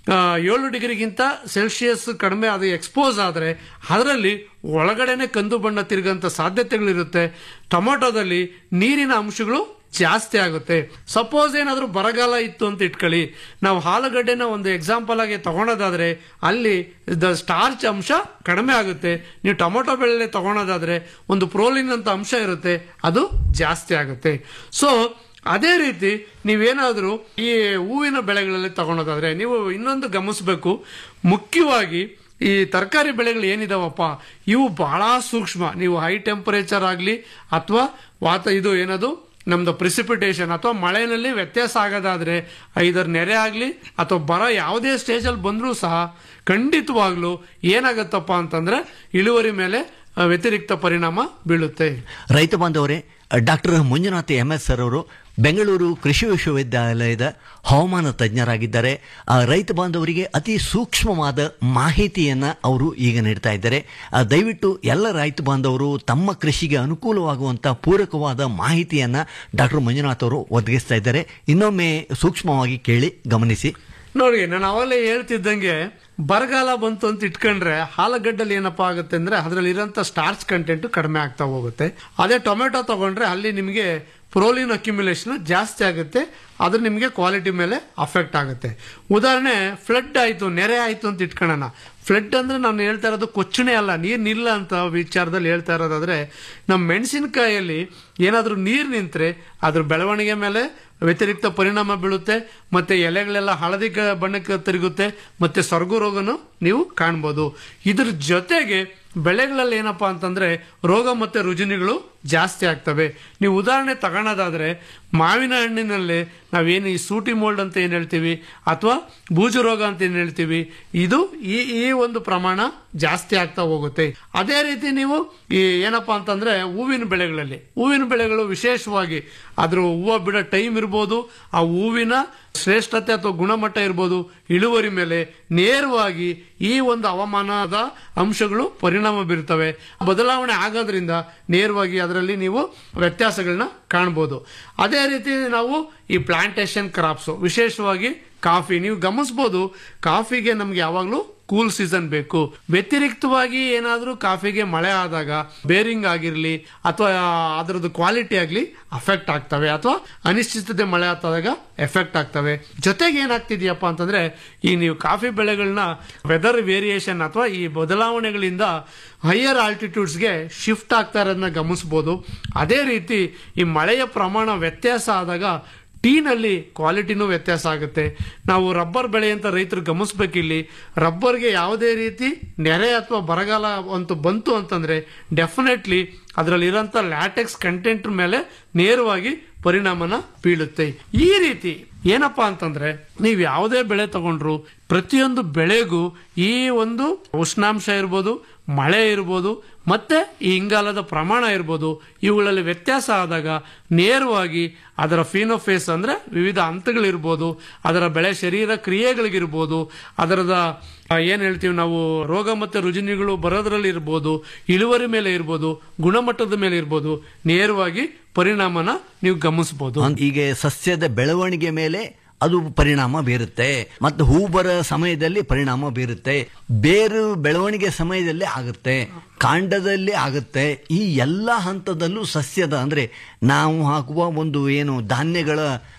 ಏಳು ಡಿಗ್ರಿಗಿಂತ ಸೆಲ್ಸಿಯಸ್ ಕಡಿಮೆ ಅದು ಎಕ್ಸ್ಪೋಸ್ ಆದರೆ ಅದರಲ್ಲಿ ಒಳಗಡೆನೆ ಕಂದು ಬಣ್ಣ ತಿರುಗಂತ ಸಾಧ್ಯತೆಗಳಿರುತ್ತೆ ಟೊಮೊಟೊದಲ್ಲಿ ನೀರಿನ ಅಂಶಗಳು ಜಾಸ್ತಿ ಆಗುತ್ತೆ ಸಪೋಸ್ ಏನಾದರೂ ಬರಗಾಲ ಇತ್ತು ಅಂತ ಇಟ್ಕೊಳ್ಳಿ ನಾವು ಆಲೂಗಡ್ಡೆನ ಒಂದು ಎಕ್ಸಾಂಪಲ್ ಆಗಿ ತಗೊಳೋದಾದ್ರೆ ಅಲ್ಲಿ ದ ಸ್ಟಾರ್ಚ್ ಅಂಶ ಕಡಿಮೆ ಆಗುತ್ತೆ ನೀವು ಟೊಮೊಟೊ ಬೆಳೆ ತಗೊಳೋದಾದ್ರೆ ಒಂದು ಪ್ರೋಲಿನ್ ಅಂತ ಅಂಶ ಇರುತ್ತೆ ಅದು ಜಾಸ್ತಿ ಆಗುತ್ತೆ ಸೊ ಅದೇ ರೀತಿ ನೀವೇನಾದರೂ ಈ ಹೂವಿನ ಬೆಳೆಗಳಲ್ಲಿ ತಗೊಳೋದಾದ್ರೆ ನೀವು ಇನ್ನೊಂದು ಗಮನಿಸಬೇಕು ಮುಖ್ಯವಾಗಿ ಈ ತರಕಾರಿ ಬೆಳೆಗಳು ಏನಿದಾವಪ್ಪ ಇವು ಬಹಳ ಸೂಕ್ಷ್ಮ ನೀವು ಹೈ ಟೆಂಪರೇಚರ್ ಆಗಲಿ ಅಥವಾ ವಾತ ಇದು ಏನದು ನಮ್ದು ಪ್ರಿಸಿಪಿಟೇಷನ್ ಅಥವಾ ಮಳೆಯಲ್ಲಿ ವ್ಯತ್ಯಾಸ ಆಗೋದಾದ್ರೆ ಐದರ್ ನೆರೆ ಆಗಲಿ ಅಥವಾ ಬರ ಯಾವುದೇ ಸ್ಟೇಜಲ್ಲಿ ಬಂದರೂ ಸಹ ಖಂಡಿತವಾಗ್ಲೂ ಏನಾಗತ್ತಪ್ಪ ಅಂತಂದ್ರೆ ಇಳುವರಿ ಮೇಲೆ ಆ, ವ್ಯತಿರಿಕ್ತ ಪರಿಣಾಮ ಬೀಳುತ್ತೆ ರೈತ ಬಾಂಧವರೇ doctor Manjunath M S sir ಅವರು ಬೆಂಗಳೂರು ಕೃಷಿ ವಿಶ್ವವಿದ್ಯಾಲಯದ ಹವಾಮಾನ ತಜ್ಞರಾಗಿದ್ದಾರೆ ಆ, ರೈತ ಬಾಂಧವರಿಗೆ ಅತಿ ಸೂಕ್ಷ್ಮವಾದ ಮಾಹಿತಿಯನ್ನು ಅವರು ಈಗ ನೀಡ್ತಾ ಇದ್ದಾರೆ ಆ, ದಯವಿಟ್ಟು ಎಲ್ಲ ರೈತ ಬಾಂಧವರು ತಮ್ಮ ಕೃಷಿಗೆ ಅನುಕೂಲವಾಗುವಂಥ ಪೂರಕವಾದ ಮಾಹಿತಿಯನ್ನು ಡಾಕ್ಟರ್ ಮಂಜುನಾಥ್ ಅವರು ಒದಗಿಸ್ತಾ ಇದ್ದಾರೆ ಇನ್ನೊಮ್ಮೆ ಸೂಕ್ಷ್ಮವಾಗಿ ಕೇಳಿ ಗಮನಿಸಿ ನೋಡಿ ನಾನು ಅವಾಗಲೇ ಹೇಳ್ತಿದ್ದಂಗೆ ಬರಗಾಲ ಬಂತು ಅಂತ ಇಟ್ಕೊಂಡ್ರೆ ಆಲೂಗಡ್ಡಲ್ಲಿ ಏನಪ್ಪಾ ಆಗುತ್ತೆ ಅಂದ್ರೆ ಅದರಲ್ಲಿ ಇರೋಂಥ ಸ್ಟಾರ್ಚ್ ಕಂಟೆಂಟ್ ಕಡಿಮೆ ಆಗ್ತಾ ಹೋಗುತ್ತೆ ಅದೇ ಟೊಮೆಟೊ ತಗೊಂಡ್ರೆ ಅಲ್ಲಿ ನಿಮಗೆ ಪ್ರೋಲಿನ್ ಅಕ್ಯುಮುಲೇಷನ್ ಜಾಸ್ತಿ ಆಗುತ್ತೆ ಅದು ನಿಮಗೆ ಕ್ವಾಲಿಟಿ ಮೇಲೆ ಅಫೆಕ್ಟ್ ಆಗುತ್ತೆ ಉದಾಹರಣೆ ಫ್ಲಡ್ ಆಯಿತು ನೆರೆ ಆಯಿತು ಅಂತ ಇಟ್ಕೊಳ್ಳೋಣ ಫ್ಲಡ್ ಅಂದ್ರೆ ನಾನು ಹೇಳ್ತಾ ಇರೋದು ಕೊಚ್ಚಣೆ ಅಲ್ಲ ನೀರು ನಿಲ್ಲ ಅಂತ ವಿಚಾರದಲ್ಲಿ ಹೇಳ್ತಾ ಇರೋದಾದ್ರೆ ನಮ್ಮ ಮೆಣಸಿನಕಾಯಲ್ಲಿ ಏನಾದರೂ ನೀರು ನಿಂತರೆ ಅದ್ರ ಬೆಳವಣಿಗೆ ಮೇಲೆ ವ್ಯತಿರಿಕ್ತ ಪರಿಣಾಮ ಬೀಳುತ್ತೆ ಮತ್ತೆ ಎಲೆಗಳೆಲ್ಲ ಹಳದಿ ಗ- ಬಣ್ಣಕ್ಕೆ ತಿರುಗುತ್ತೆ ಮತ್ತೆ ಸೊರಗು ರೋಗನು ನೀವು ಕಾಣ್ಬೋದು ಇದ್ರ ಜೊತೆಗೆ ಬೆಳೆಗಳಲ್ಲಿ ಏನಪ್ಪಾ ಅಂತಂದ್ರೆ ರೋಗ ಮತ್ತೆ ರುಜಿನಿಗಳು ಜಾಸ್ತಿ ಆಗ್ತವೆ ನೀವು ಉದಾಹರಣೆ ತಗೊಳೋದಾದ್ರೆ ಮಾವಿನ ಹಣ್ಣಿನಲ್ಲಿ ನಾವೇನು ಈ ಸೂಟಿ ಮೋಲ್ಡ್ ಅಂತ ಏನ್ ಹೇಳ್ತೀವಿ ಅಥವಾ ಬೂಜು ರೋಗ ಅಂತ ಏನ್ ಹೇಳ್ತೀವಿ ಇದು ಈ ಈ ಒಂದು ಪ್ರಮಾಣ ಜಾಸ್ತಿ ಆಗ್ತಾ ಹೋಗುತ್ತೆ ಅದೇ ರೀತಿ ನೀವು ಈ ಏನಪ್ಪಾ ಅಂತಂದ್ರೆ ಹೂವಿನ ಬೆಳೆಗಳಲ್ಲಿ ಹೂವಿನ ಬೆಳೆಗಳು ವಿಶೇಷವಾಗಿ ಅದ್ರ ಹೂವು ಬಿಡೋ ಟೈಮ್ ಇರ್ಬೋದು ಆ ಹೂವಿನ ಶ್ರೇಷ್ಠತೆ ಅಥವಾ ಗುಣಮಟ್ಟ ಇರ್ಬೋದು ಇಳುವರಿ ಮೇಲೆ ನೇರವಾಗಿ ಈ ಒಂದು ಹವಾಮಾನದ ಅಂಶಗಳು ಪರಿಣಾಮ ಬೀರ್ತವೆ ಬದಲಾವಣೆ ಆಗೋದ್ರಿಂದ ನೇರವಾಗಿ ಅದರಲ್ಲಿ ನೀವು ವ್ಯತ್ಯಾಸಗಳನ್ನ ಕಾಣ್ಬೋದು ಅದೇ ರೀತಿ ನಾವು ಈ ಪ್ಲಾಂಟೇಶನ್ ಕ್ರಾಪ್ಸ್ ವಿಶೇಷವಾಗಿ ಕಾಫಿ ನೀವು ಗಮನಿಸಬಹುದು ಕಾಫಿಗೆ ನಮ್ಗೆ ಯಾವಾಗಲೂ ಕೂಲ್ ಸೀಸನ್ ಬೇಕು ವ್ಯತಿರಿಕ್ತವಾಗಿ ಏನಾದರೂ ಕಾಫಿಗೆ ಮಳೆ ಆದಾಗ ಬೇರಿಂಗ್ ಆಗಿರಲಿ ಅಥವಾ ಅದರದ್ದು ಕ್ವಾಲಿಟಿ ಆಗಲಿ ಅಫೆಕ್ಟ್ ಆಗ್ತವೆ ಅಥವಾ ಅನಿಶ್ಚಿತತೆ ಮಳೆ ಆದಾಗ ಎಫೆಕ್ಟ್ ಆಗ್ತವೆ ಜೊತೆಗೆ ಏನಾಗ್ತಿದೆಯಪ್ಪ ಅಂತಂದ್ರೆ ಈ ನೀವು ಕಾಫಿ ಬೆಳೆಗಳನ್ನ ವೆದರ್ ವೇರಿಯೇಷನ್ ಅಥವಾ ಈ ಬದಲಾವಣೆಗಳಿಂದ ಹೈಯರ್ ಆಲ್ಟಿಟ್ಯೂಡ್ಸ್ಗೆ ಶಿಫ್ಟ್ ಆಗ್ತಾ ಇರೋದನ್ನ ಗಮನಿಸಬಹುದು ಅದೇ ರೀತಿ ಈ ಮಳೆಯ ಪ್ರಮಾಣ ವ್ಯತ್ಯಾಸ ಆದಾಗ ಟೀನಲ್ಲಿ ಕ್ವಾಲಿಟಿನೂ ವ್ಯತ್ಯಾಸ ಆಗುತ್ತೆ ನಾವು ರಬ್ಬರ್ ಬೆಳೆ ಅಂತ ರೈತರು ಗಮನಿಸ್ಬೇಕಿಲ್ಲಿ ರಬ್ಬರ್ಗೆ ಯಾವುದೇ ರೀತಿ ನೆರೆ ಅಥವಾ ಬರಗಾಲ ಅಂತ ಬಂತು ಅಂತಂದ್ರೆ ಡೆಫಿನೆಟ್ಲಿ ಅದರಲ್ಲಿರೋಂಥ ಲ್ಯಾಟೆಕ್ಸ್ ಕಂಟೆಂಟ್ ಮೇಲೆ ನೇರವಾಗಿ ಪರಿಣಾಮನ ಬೀಳುತ್ತೆ ಈ ರೀತಿ ಏನಪ್ಪಾ ಅಂತಂದ್ರೆ ನೀವು ಯಾವುದೇ ಬೆಳೆ ತಗೊಂಡ್ರು ಪ್ರತಿಯೊಂದು ಬೆಳೆಗೂ ಈ ಒಂದು ಉಷ್ಣಾಂಶ ಇರ್ಬೋದು ಮಳೆ ಇರ್ಬೋದು ಮತ್ತೆ ಈ ಇಂಗಾಲದ ಪ್ರಮಾಣ ಇರ್ಬೋದು ಇವುಗಳಲ್ಲಿ ವ್ಯತ್ಯಾಸ ಆದಾಗ ನೇರವಾಗಿ ಅದರ ಫಿನೋಫೇಸ್ ಅಂದ್ರೆ ವಿವಿಧ ಹಂತಗಳಿರ್ಬೋದು ಅದರ ಬೆಳೆ ಶರೀರ ಕ್ರಿಯೆಗಳಿಗಿರ್ಬೋದು ಅದರದ ಆ, ಏನ್ ಹೇಳ್ತೀವಿ ನಾವು ರೋಗ ಮತ್ತೆ ರುಜಿನಿಗಳು ಬರೋದ್ರಲ್ಲಿ ಇರ್ಬೋದು ಇಳುವರಿ ಮೇಲೆ ಇರ್ಬೋದು ಗುಣಮಟ್ಟದ ಮೇಲೆ ಇರ್ಬೋದು ನೇರವಾಗಿ ಪರಿಣಾಮನ ನೀವು ಗಮನಿಸಬಹುದು ಹೀಗೆ ಸಸ್ಯದ ಬೆಳವಣಿಗೆ ಮೇಲೆ ಅದು ಪರಿಣಾಮ ಬೀರುತ್ತೆ ಮತ್ತು ಹೂ ಬರೋ ಸಮಯದಲ್ಲಿ ಪರಿಣಾಮ ಬೀರುತ್ತೆ ಬೇರು ಬೆಳವಣಿಗೆ ಸಮಯದಲ್ಲಿ ಆಗುತ್ತೆ ಕಾಂಡದಲ್ಲಿ ಆಗುತ್ತೆ ಈ ಎಲ್ಲ ಹಂತದಲ್ಲೂ ಸಸ್ಯದ ಅಂದ್ರೆ ನಾವು ಹಾಕುವ ಒಂದು ಏನು ಧಾನ್ಯಗಳ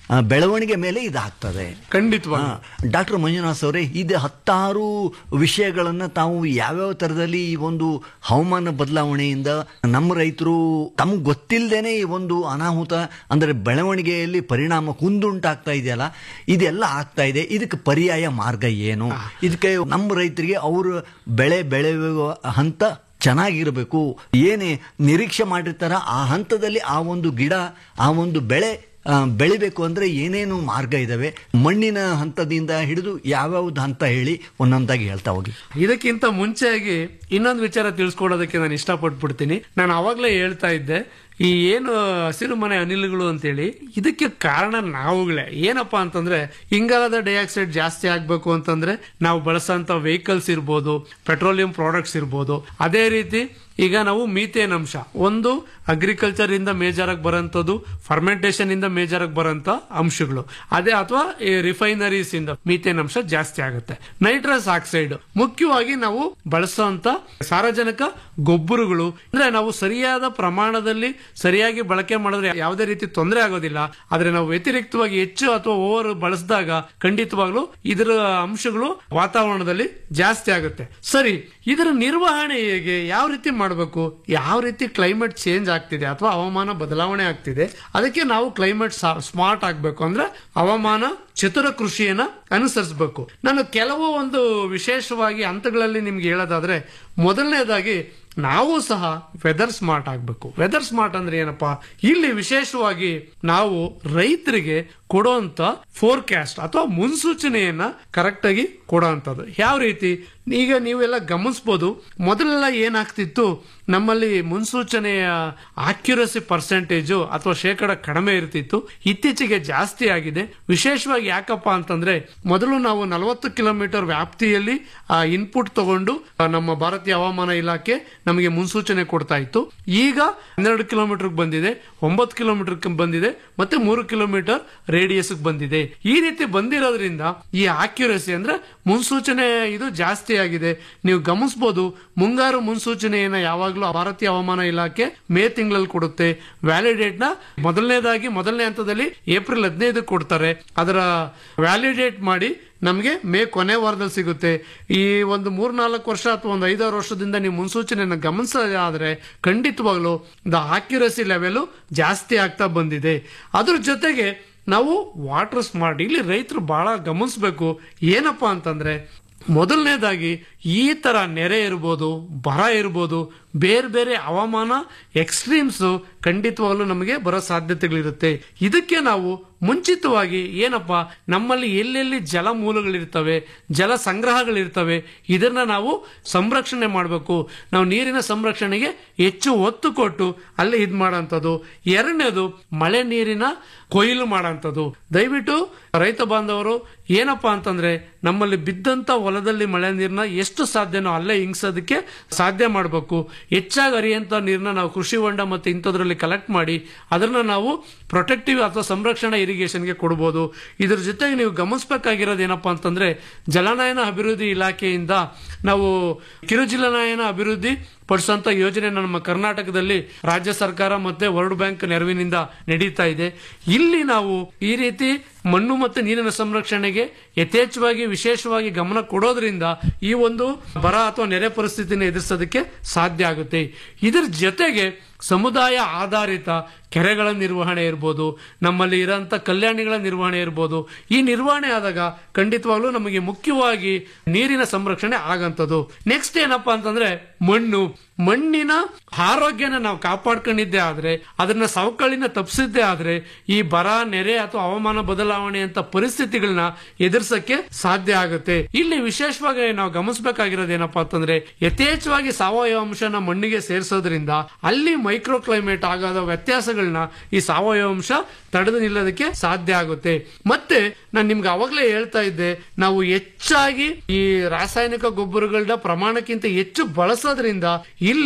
ಆ, ಬೆಳವಣಿಗೆ ಮೇಲೆ ಇದಾಗ್ತದೆ ಖಂಡಿತವಾಗಿ ಡಾಕ್ಟರ್ ಮಂಜುನಾಥ್ ಅವರೇ ಇದು ಹತ್ತಾರು ವಿಷಯಗಳನ್ನ ತಾವು ಯಾವ್ಯಾವ ತರದಲ್ಲಿ ಈ ಒಂದು ಹವಾಮಾನ ಬದಲಾವಣೆಯಿಂದ ನಮ್ಮ ರೈತರು ತಮ್ಗೆ ಗೊತ್ತಿಲ್ಲದೇನೆ ಈ ಒಂದು ಅನಾಹುತ ಅಂದ್ರೆ ಬೆಳವಣಿಗೆಯಲ್ಲಿ ಪರಿಣಾಮ ಕುಂದುಂಟಾಗ್ತಾ ಇದೆಯಲ್ಲ ಇದೆಲ್ಲ ಆಗ್ತಾ ಇದೆ ಇದಕ್ಕೆ ಪರ್ಯಾಯ ಮಾರ್ಗ ಏನು ಇದಕ್ಕೆ ನಮ್ಮ ರೈತರಿಗೆ ಅವರು ಬೆಳೆ ಬೆಳೆಯುವ ಹಂತ ಚೆನ್ನಾಗಿರಬೇಕು ಏನೇ ನಿರೀಕ್ಷೆ ಮಾಡಿರ್ತಾರ ಆ ಹಂತದಲ್ಲಿ ಆ ಒಂದು ಗಿಡ ಆ ಒಂದು ಬೆಳೆ ಆ, ಬೆಳಿಬೇಕು ಅಂದ್ರೆ ಏನೇನು ಮಾರ್ಗ ಇದಾವೆ ಮಣ್ಣಿನ ಹಂತದಿಂದ ಹಿಡಿದು ಯಾವ್ಯಾವ್ದು ಹಂತ ಹೇಳಿ ಒಂದೊಂದಾಗಿ ಹೇಳ್ತಾ ಹೋಗಿ ಇದಕ್ಕಿಂತ ಮುಂಚೆಯಾಗಿ ಇನ್ನೊಂದು ವಿಚಾರ ತಿಳಿಸ್ಕೊಡೋದಕ್ಕೆ ನಾನು ಇಷ್ಟಪಟ್ಬಿಡ್ತೀನಿ ನಾನು ಅವಾಗಲೇ ಹೇಳ್ತಾ ಇದ್ದೆ ಈ ಏನು ಹಸಿರು ಮನೆ ಅನಿಲಗಳು ಅಂತೇಳಿ ಇದಕ್ಕೆ ಕಾರಣ ನಾವುಗಳೇ ಏನಪ್ಪಾ ಅಂತಂದ್ರೆ ಇಂಗಾಲದ ಡೈಆಕ್ಸೈಡ್ ಜಾಸ್ತಿ ಆಗ್ಬೇಕು ಅಂತಂದ್ರೆ ನಾವು ಬಳಸೋಂತ ವೆಹಿಕಲ್ಸ್ ಇರ್ಬೋದು ಪೆಟ್ರೋಲಿಯಂ ಪ್ರಾಡಕ್ಟ್ಸ್ ಇರ್ಬೋದು ಅದೇ ರೀತಿ ಈಗ ನಾವು ಮೀಥೇನ್ ಅಂಶ ಒಂದು ಅಗ್ರಿಕಲ್ಚರ್ ಇಂದ ಮೇಜರ್ ಆಗಿ ಬರೋಂಥದ್ದು ಫರ್ಮೆಂಟೇಶನ್ ಇಂದ ಮೇಜರ್ ಆಗಿ ಬರೋಂಥ ಅಂಶಗಳು ಅದೇ ಅಥವಾ ಈ ರಿಫೈನರೀಸ್ ಇಂದ ಮೀಥೇನ್ ಅಂಶ ಜಾಸ್ತಿ ಆಗುತ್ತೆ ನೈಟ್ರಸ್ ಆಕ್ಸೈಡ್ ಮುಖ್ಯವಾಗಿ ನಾವು ಬಳಸುವಂತ ಸಾರಜನಕ ಗೊಬ್ಬರಗಳು ಅಂದ್ರೆ ನಾವು ಸರಿಯಾದ ಪ್ರಮಾಣದಲ್ಲಿ ಸರಿಯಾಗಿ ಬಳಕೆ ಮಾಡಿದ್ರೆ ಯಾವುದೇ ರೀತಿ ತೊಂದರೆ ಆಗೋದಿಲ್ಲ ಆದ್ರೆ ನಾವು ವ್ಯತಿರಿಕ್ತವಾಗಿ ಹೆಚ್ಚು ಅಥವಾ ಓವರ್ ಬಳಸಿದಾಗ ಖಂಡಿತವಾಗ್ಲೂ ಇದರ ಅಂಶಗಳು ವಾತಾವರಣದಲ್ಲಿ ಜಾಸ್ತಿ ಆಗುತ್ತೆ ಸರಿ ಇದರ ನಿರ್ವಹಣೆ ಹೇಗೆ ಯಾವ ರೀತಿ ಮಾಡಬೇಕು ಯಾವ ರೀತಿ ಕ್ಲೈಮೇಟ್ ಚೇಂಜ್ ಆಗ್ತಿದೆ ಅಥವಾ ಹವಾಮಾನ ಬದಲಾವಣೆ ಆಗ್ತಿದೆ ಅದಕ್ಕೆ ನಾವು ಕ್ಲೈಮೇಟ್ ಸ್ಮಾರ್ಟ್ ಆಗ್ಬೇಕು ಅಂದ್ರೆ ಹವಾಮಾನ ಚತುರ ಕೃಷಿಯನ್ನ ಅನುಸರಿಸಬೇಕು ನಾನು ಕೆಲವು ಒಂದು ವಿಶೇಷವಾಗಿ ಹಂತಗಳಲ್ಲಿ ನಿಮ್ಗೆ ಹೇಳೋದಾದ್ರೆ ಮೊದಲನೇದಾಗಿ ನಾವು ಸಹ ವೆದರ್ ಸ್ಮಾರ್ಟ್ ಆಗಬೇಕು ವೆದರ್ ಸ್ಮಾರ್ಟ್ ಅಂದ್ರೆ ಏನಪ್ಪಾ ಇಲ್ಲಿ ವಿಶೇಷವಾಗಿ ನಾವು ರೈತರಿಗೆ ಕೊಡುವಂತ ಫೋರ್ಕಾಸ್ಟ್ ಅಥವಾ ಮುನ್ಸೂಚನೆಯನ್ನ ಕರೆಕ್ಟ್ ಆಗಿ ಕೊಡುವಂಥದ್ದು ಯಾವ ರೀತಿ ಈಗ ನೀವೆಲ್ಲ ಗಮನಿಸಬಹುದು ಮೊದಲೆಲ್ಲ ಏನಾಗ್ತಿತ್ತು ನಮ್ಮಲ್ಲಿ ಮುನ್ಸೂಚನೆಯ ಆಕ್ಯುರಸಿ ಪರ್ಸೆಂಟೇಜು ಅಥವಾ ಶೇಕಡ ಕಡಿಮೆ ಇರ್ತಿತ್ತು ಇತ್ತೀಚೆಗೆ ಜಾಸ್ತಿ ಆಗಿದೆ ವಿಶೇಷವಾಗಿ ಯಾಕಪ್ಪ ಅಂತಂದ್ರೆ ಮೊದಲು ನಾವು ನಲವತ್ತು ಕಿಲೋಮೀಟರ್ ವ್ಯಾಪ್ತಿಯಲ್ಲಿ ಇನ್ಪುಟ್ ತಗೊಂಡು ಆ, ನಮ್ಮ ಭಾರತೀಯ ಹವಾಮಾನ ಇಲಾಖೆ ನಮಗೆ ಮುನ್ಸೂಚನೆ ಕೊಡ್ತಾ ಇತ್ತು ಈಗ ಹನ್ನೆರಡು ಕಿಲೋಮೀಟರ್ ಬಂದಿದೆ ಒಂಬತ್ತು ಕಿಲೋಮೀಟರ್ ಬಂದಿದೆ ಮತ್ತೆ ಮೂರು ಕಿಲೋಮೀಟರ್ ರೇಡಿಯಸ್ ಬಂದಿದೆ ಈ ರೀತಿ ಬಂದಿರೋದ್ರಿಂದ ಈ ಆಕ್ಯುರಸಿ ಅಂದ್ರೆ ಮುನ್ಸೂಚನೆ ಇದು ಜಾಸ್ತಿ ಆಗಿದೆ ನೀವು ಗಮನಿಸಬಹುದು ಮುಂಗಾರು ಮುನ್ಸೂಚನೆಯನ್ನ ಯಾವಾಗಲೂ ಭಾರತೀಯ ಹವಾಮಾನ ಇಲಾಖೆ ಮೇ ತಿಂಗಳಲ್ಲಿ ಕೊಡುತ್ತೆ ವ್ಯಾಲಿಡೇಟ್ ನ ಮೊದಲನೇದಾಗಿ ಮೊದಲನೇ ಹಂತದಲ್ಲಿ ಏಪ್ರಿಲ್ ಹದಿನೈದು ಕೊಡ್ತಾರೆ ಅದರ ವ್ಯಾಲಿಡೇಟ್ ಮಾಡಿ ನಮಗೆ ಮೇ ಕೊನೆ ವಾರದಲ್ಲಿ ಸಿಗುತ್ತೆ ಈ ಒಂದು ಮೂರ್ನಾಲ್ಕು ವರ್ಷ ಅಥವಾ ಒಂದು ಐದಾರು ವರ್ಷದಿಂದ ನೀವು ಮುನ್ಸೂಚನೆಯನ್ನು ಗಮನಿಸೋದಾದ್ರೆ ಖಂಡಿತವಾಗ್ಲೂ ದ ಆಕ್ಯುರಸಿ ಲೆವೆಲ್ ಜಾಸ್ತಿ ಆಗ್ತಾ ಬಂದಿದೆ ಅದ್ರ ಜೊತೆಗೆ ನಾವು ವಾಟರ್ ಸ್ಮಾರ್ಟ್ ಇಲ್ಲಿ ರೈತರು ಬಹಳ ಗಮನಿಸಬೇಕು ಏನಪ್ಪಾ ಅಂತಂದ್ರೆ ಮೊದಲನೇದಾಗಿ ಈ ತರ ನೆರೆ ಇರ್ಬೋದು ಬರ ಇರ್ಬೋದು ಬೇರೆ ಬೇರೆ ಹವಾಮಾನ ಎಕ್ಸ್ಟ್ರೀಮ್ಸ್ ಖಂಡಿತವಾಗ್ಲೂ ನಮಗೆ ಬರೋ ಸಾಧ್ಯತೆಗಳಿರುತ್ತೆ ಇದಕ್ಕೆ ನಾವು ಮುಂಚಿತವಾಗಿ ಏನಪ್ಪ ನಮ್ಮಲ್ಲಿ ಎಲ್ಲೆಲ್ಲಿ ಜಲ ಮೂಲಗಳಿರ್ತವೆ ಜಲ ಸಂಗ್ರಹಗಳಿರ್ತವೆ ಇದನ್ನ ನಾವು ಸಂರಕ್ಷಣೆ ಮಾಡಬೇಕು ನಾವು ನೀರಿನ ಸಂರಕ್ಷಣೆಗೆ ಹೆಚ್ಚು ಒತ್ತು ಕೊಟ್ಟು ಅಲ್ಲಿ ಇದ್ ಮಾಡೋಂಥದ್ದು ಎರಡನೇದು ಮಳೆ ನೀರಿನ ಕೊಯ್ಲು ಮಾಡೋಂಥದ್ದು ದಯವಿಟ್ಟು ರೈತ ಬಾಂಧವರು ಏನಪ್ಪಾ ಅಂತಂದ್ರೆ ನಮ್ಮಲ್ಲಿ ಬಿದ್ದಂತ ಹೊಲದಲ್ಲಿ ಮಳೆ ನೀರನ್ನ ಎಷ್ಟು ಸಾಧ್ಯನೋ ಅಲ್ಲೇ ಹಿಂಗ್ಸೋದಕ್ಕೆ ಸಾಧ್ಯ ಮಾಡಬೇಕು ಹೆಚ್ಚಾಗಿ ಹರಿಯಂತ ನೀರನ್ನ ನಾವು ಕೃಷಿ ಹೊಂಡ ಮತ್ತೆ ಇಂಥದ್ರಲ್ಲಿ ಕಲೆಕ್ಟ್ ಮಾಡಿ ಅದನ್ನ ನಾವು ಪ್ರೊಟೆಕ್ಟಿವ್ ಅಥವಾ ಸಂರಕ್ಷಣಾ ಇರಿಗೇಷನ್ಗೆ ಕೊಡ್ಬೋದು ಇದ್ರ ಜೊತೆಗೆ ನೀವು ಗಮನಿಸಬೇಕಾಗಿರೋದು ಏನಪ್ಪಾ ಅಂತಂದ್ರೆ ಜಲನಯನ ಅಭಿವೃದ್ಧಿ ಇಲಾಖೆಯಿಂದ ನಾವು ಕಿರು ಜಲನಯನ ಅಭಿವೃದ್ಧಿ ಪಡಿಸುವಂತ ಯೋಜನೆ ನಮ್ಮ ಕರ್ನಾಟಕದಲ್ಲಿ ರಾಜ್ಯ ಸರ್ಕಾರ ಮತ್ತೆ ವರ್ಲ್ಡ್ ಬ್ಯಾಂಕ್ ನೆರವಿನಿಂದ ನಡೀತಾ ಇದೆ ಇಲ್ಲಿ ನಾವು ಈ ರೀತಿ ಮಣ್ಣು ಮತ್ತು ನೀರಿನ ಸಂರಕ್ಷಣೆಗೆ ಯಥೇಚ್ಛವಾಗಿ ವಿಶೇಷವಾಗಿ ಗಮನ ಕೊಡೋದ್ರಿಂದ ಈ ಒಂದು ಬರ ಅಥವಾ ನೆರೆ ಪರಿಸ್ಥಿತಿನ ಎದುರಿಸೋದಕ್ಕೆ ಸಾಧ್ಯ ಆಗುತ್ತೆ ಇದರ ಜೊತೆಗೆ ಸಮುದಾಯ ಆಧಾರಿತ ಕೆರೆಗಳ ನಿರ್ವಹಣೆ ಇರ್ಬೋದು ನಮ್ಮಲ್ಲಿ ಇರೋಂಥ ಕಲ್ಯಾಣಿಗಳ ನಿರ್ವಹಣೆ ಇರ್ಬೋದು ಈ ನಿರ್ವಹಣೆ ಆದಾಗ ಖಂಡಿತವಾಗ್ಲೂ ನಮಗೆ ಮುಖ್ಯವಾಗಿ ನೀರಿನ ಸಂರಕ್ಷಣೆ ಆಗಂಥದ್ದು ನೆಕ್ಸ್ಟ್ ಏನಪ್ಪಾ ಅಂತಂದ್ರೆ ಮಣ್ಣು ಮಣ್ಣಿನ ಆರೋಗ್ಯನ ನಾವು ಕಾಪಾಡ್ಕೊಂಡಿದ್ದೇ ಆದ್ರೆ ಅದನ್ನ ಸವಕಳಿನ ತಪ್ಪಿಸಿದ್ದೇ ಆದ್ರೆ ಈ ಬರ ನೆರೆ ಅಥವಾ ಹವಾಮಾನ ಬದಲಾವಣೆ ಅಂತ ಪರಿಸ್ಥಿತಿಗಳನ್ನ ಎದುರಿಸಕ್ಕೆ ಸಾಧ್ಯ ಆಗುತ್ತೆ ಇಲ್ಲಿ ವಿಶೇಷವಾಗಿ ನಾವು ಗಮನಿಸಬೇಕಾಗಿರೋದು ಏನಪ್ಪಾ ಅಂತಂದ್ರೆ ಯಥೇಚ್ಛವಾಗಿ ಸಾವಯವ ಅಂಶನ ಮಣ್ಣಿಗೆ ಸೇರಿಸೋದ್ರಿಂದ ಅಲ್ಲಿ ಮೈಕ್ರೋ ಕ್ಲೈಮೇಟ್ ಆಗೋದ ವ್ಯತ್ಯಾಸಗಳನ್ನ ಈ ಸಾವಯವ ಅಂಶ ತಡೆದು ನಿಲ್ಲೋದಕ್ಕೆ ಸಾಧ್ಯ ಆಗುತ್ತೆ ಮತ್ತೆ ನಾನು ನಿಮ್ಗೆ ಅವಾಗಲೇ ಹೇಳ್ತಾ ಇದ್ದೆ ನಾವು ಹೆಚ್ಚಾಗಿ ಈ ರಾಸಾಯನಿಕ ಗೊಬ್ಬರಗಳನ್ನ ಪ್ರಮಾಣಕ್ಕಿಂತ ಹೆಚ್ಚು ಬಳಸೋದ್ರಿಂದ ಇಲ್ಲಿ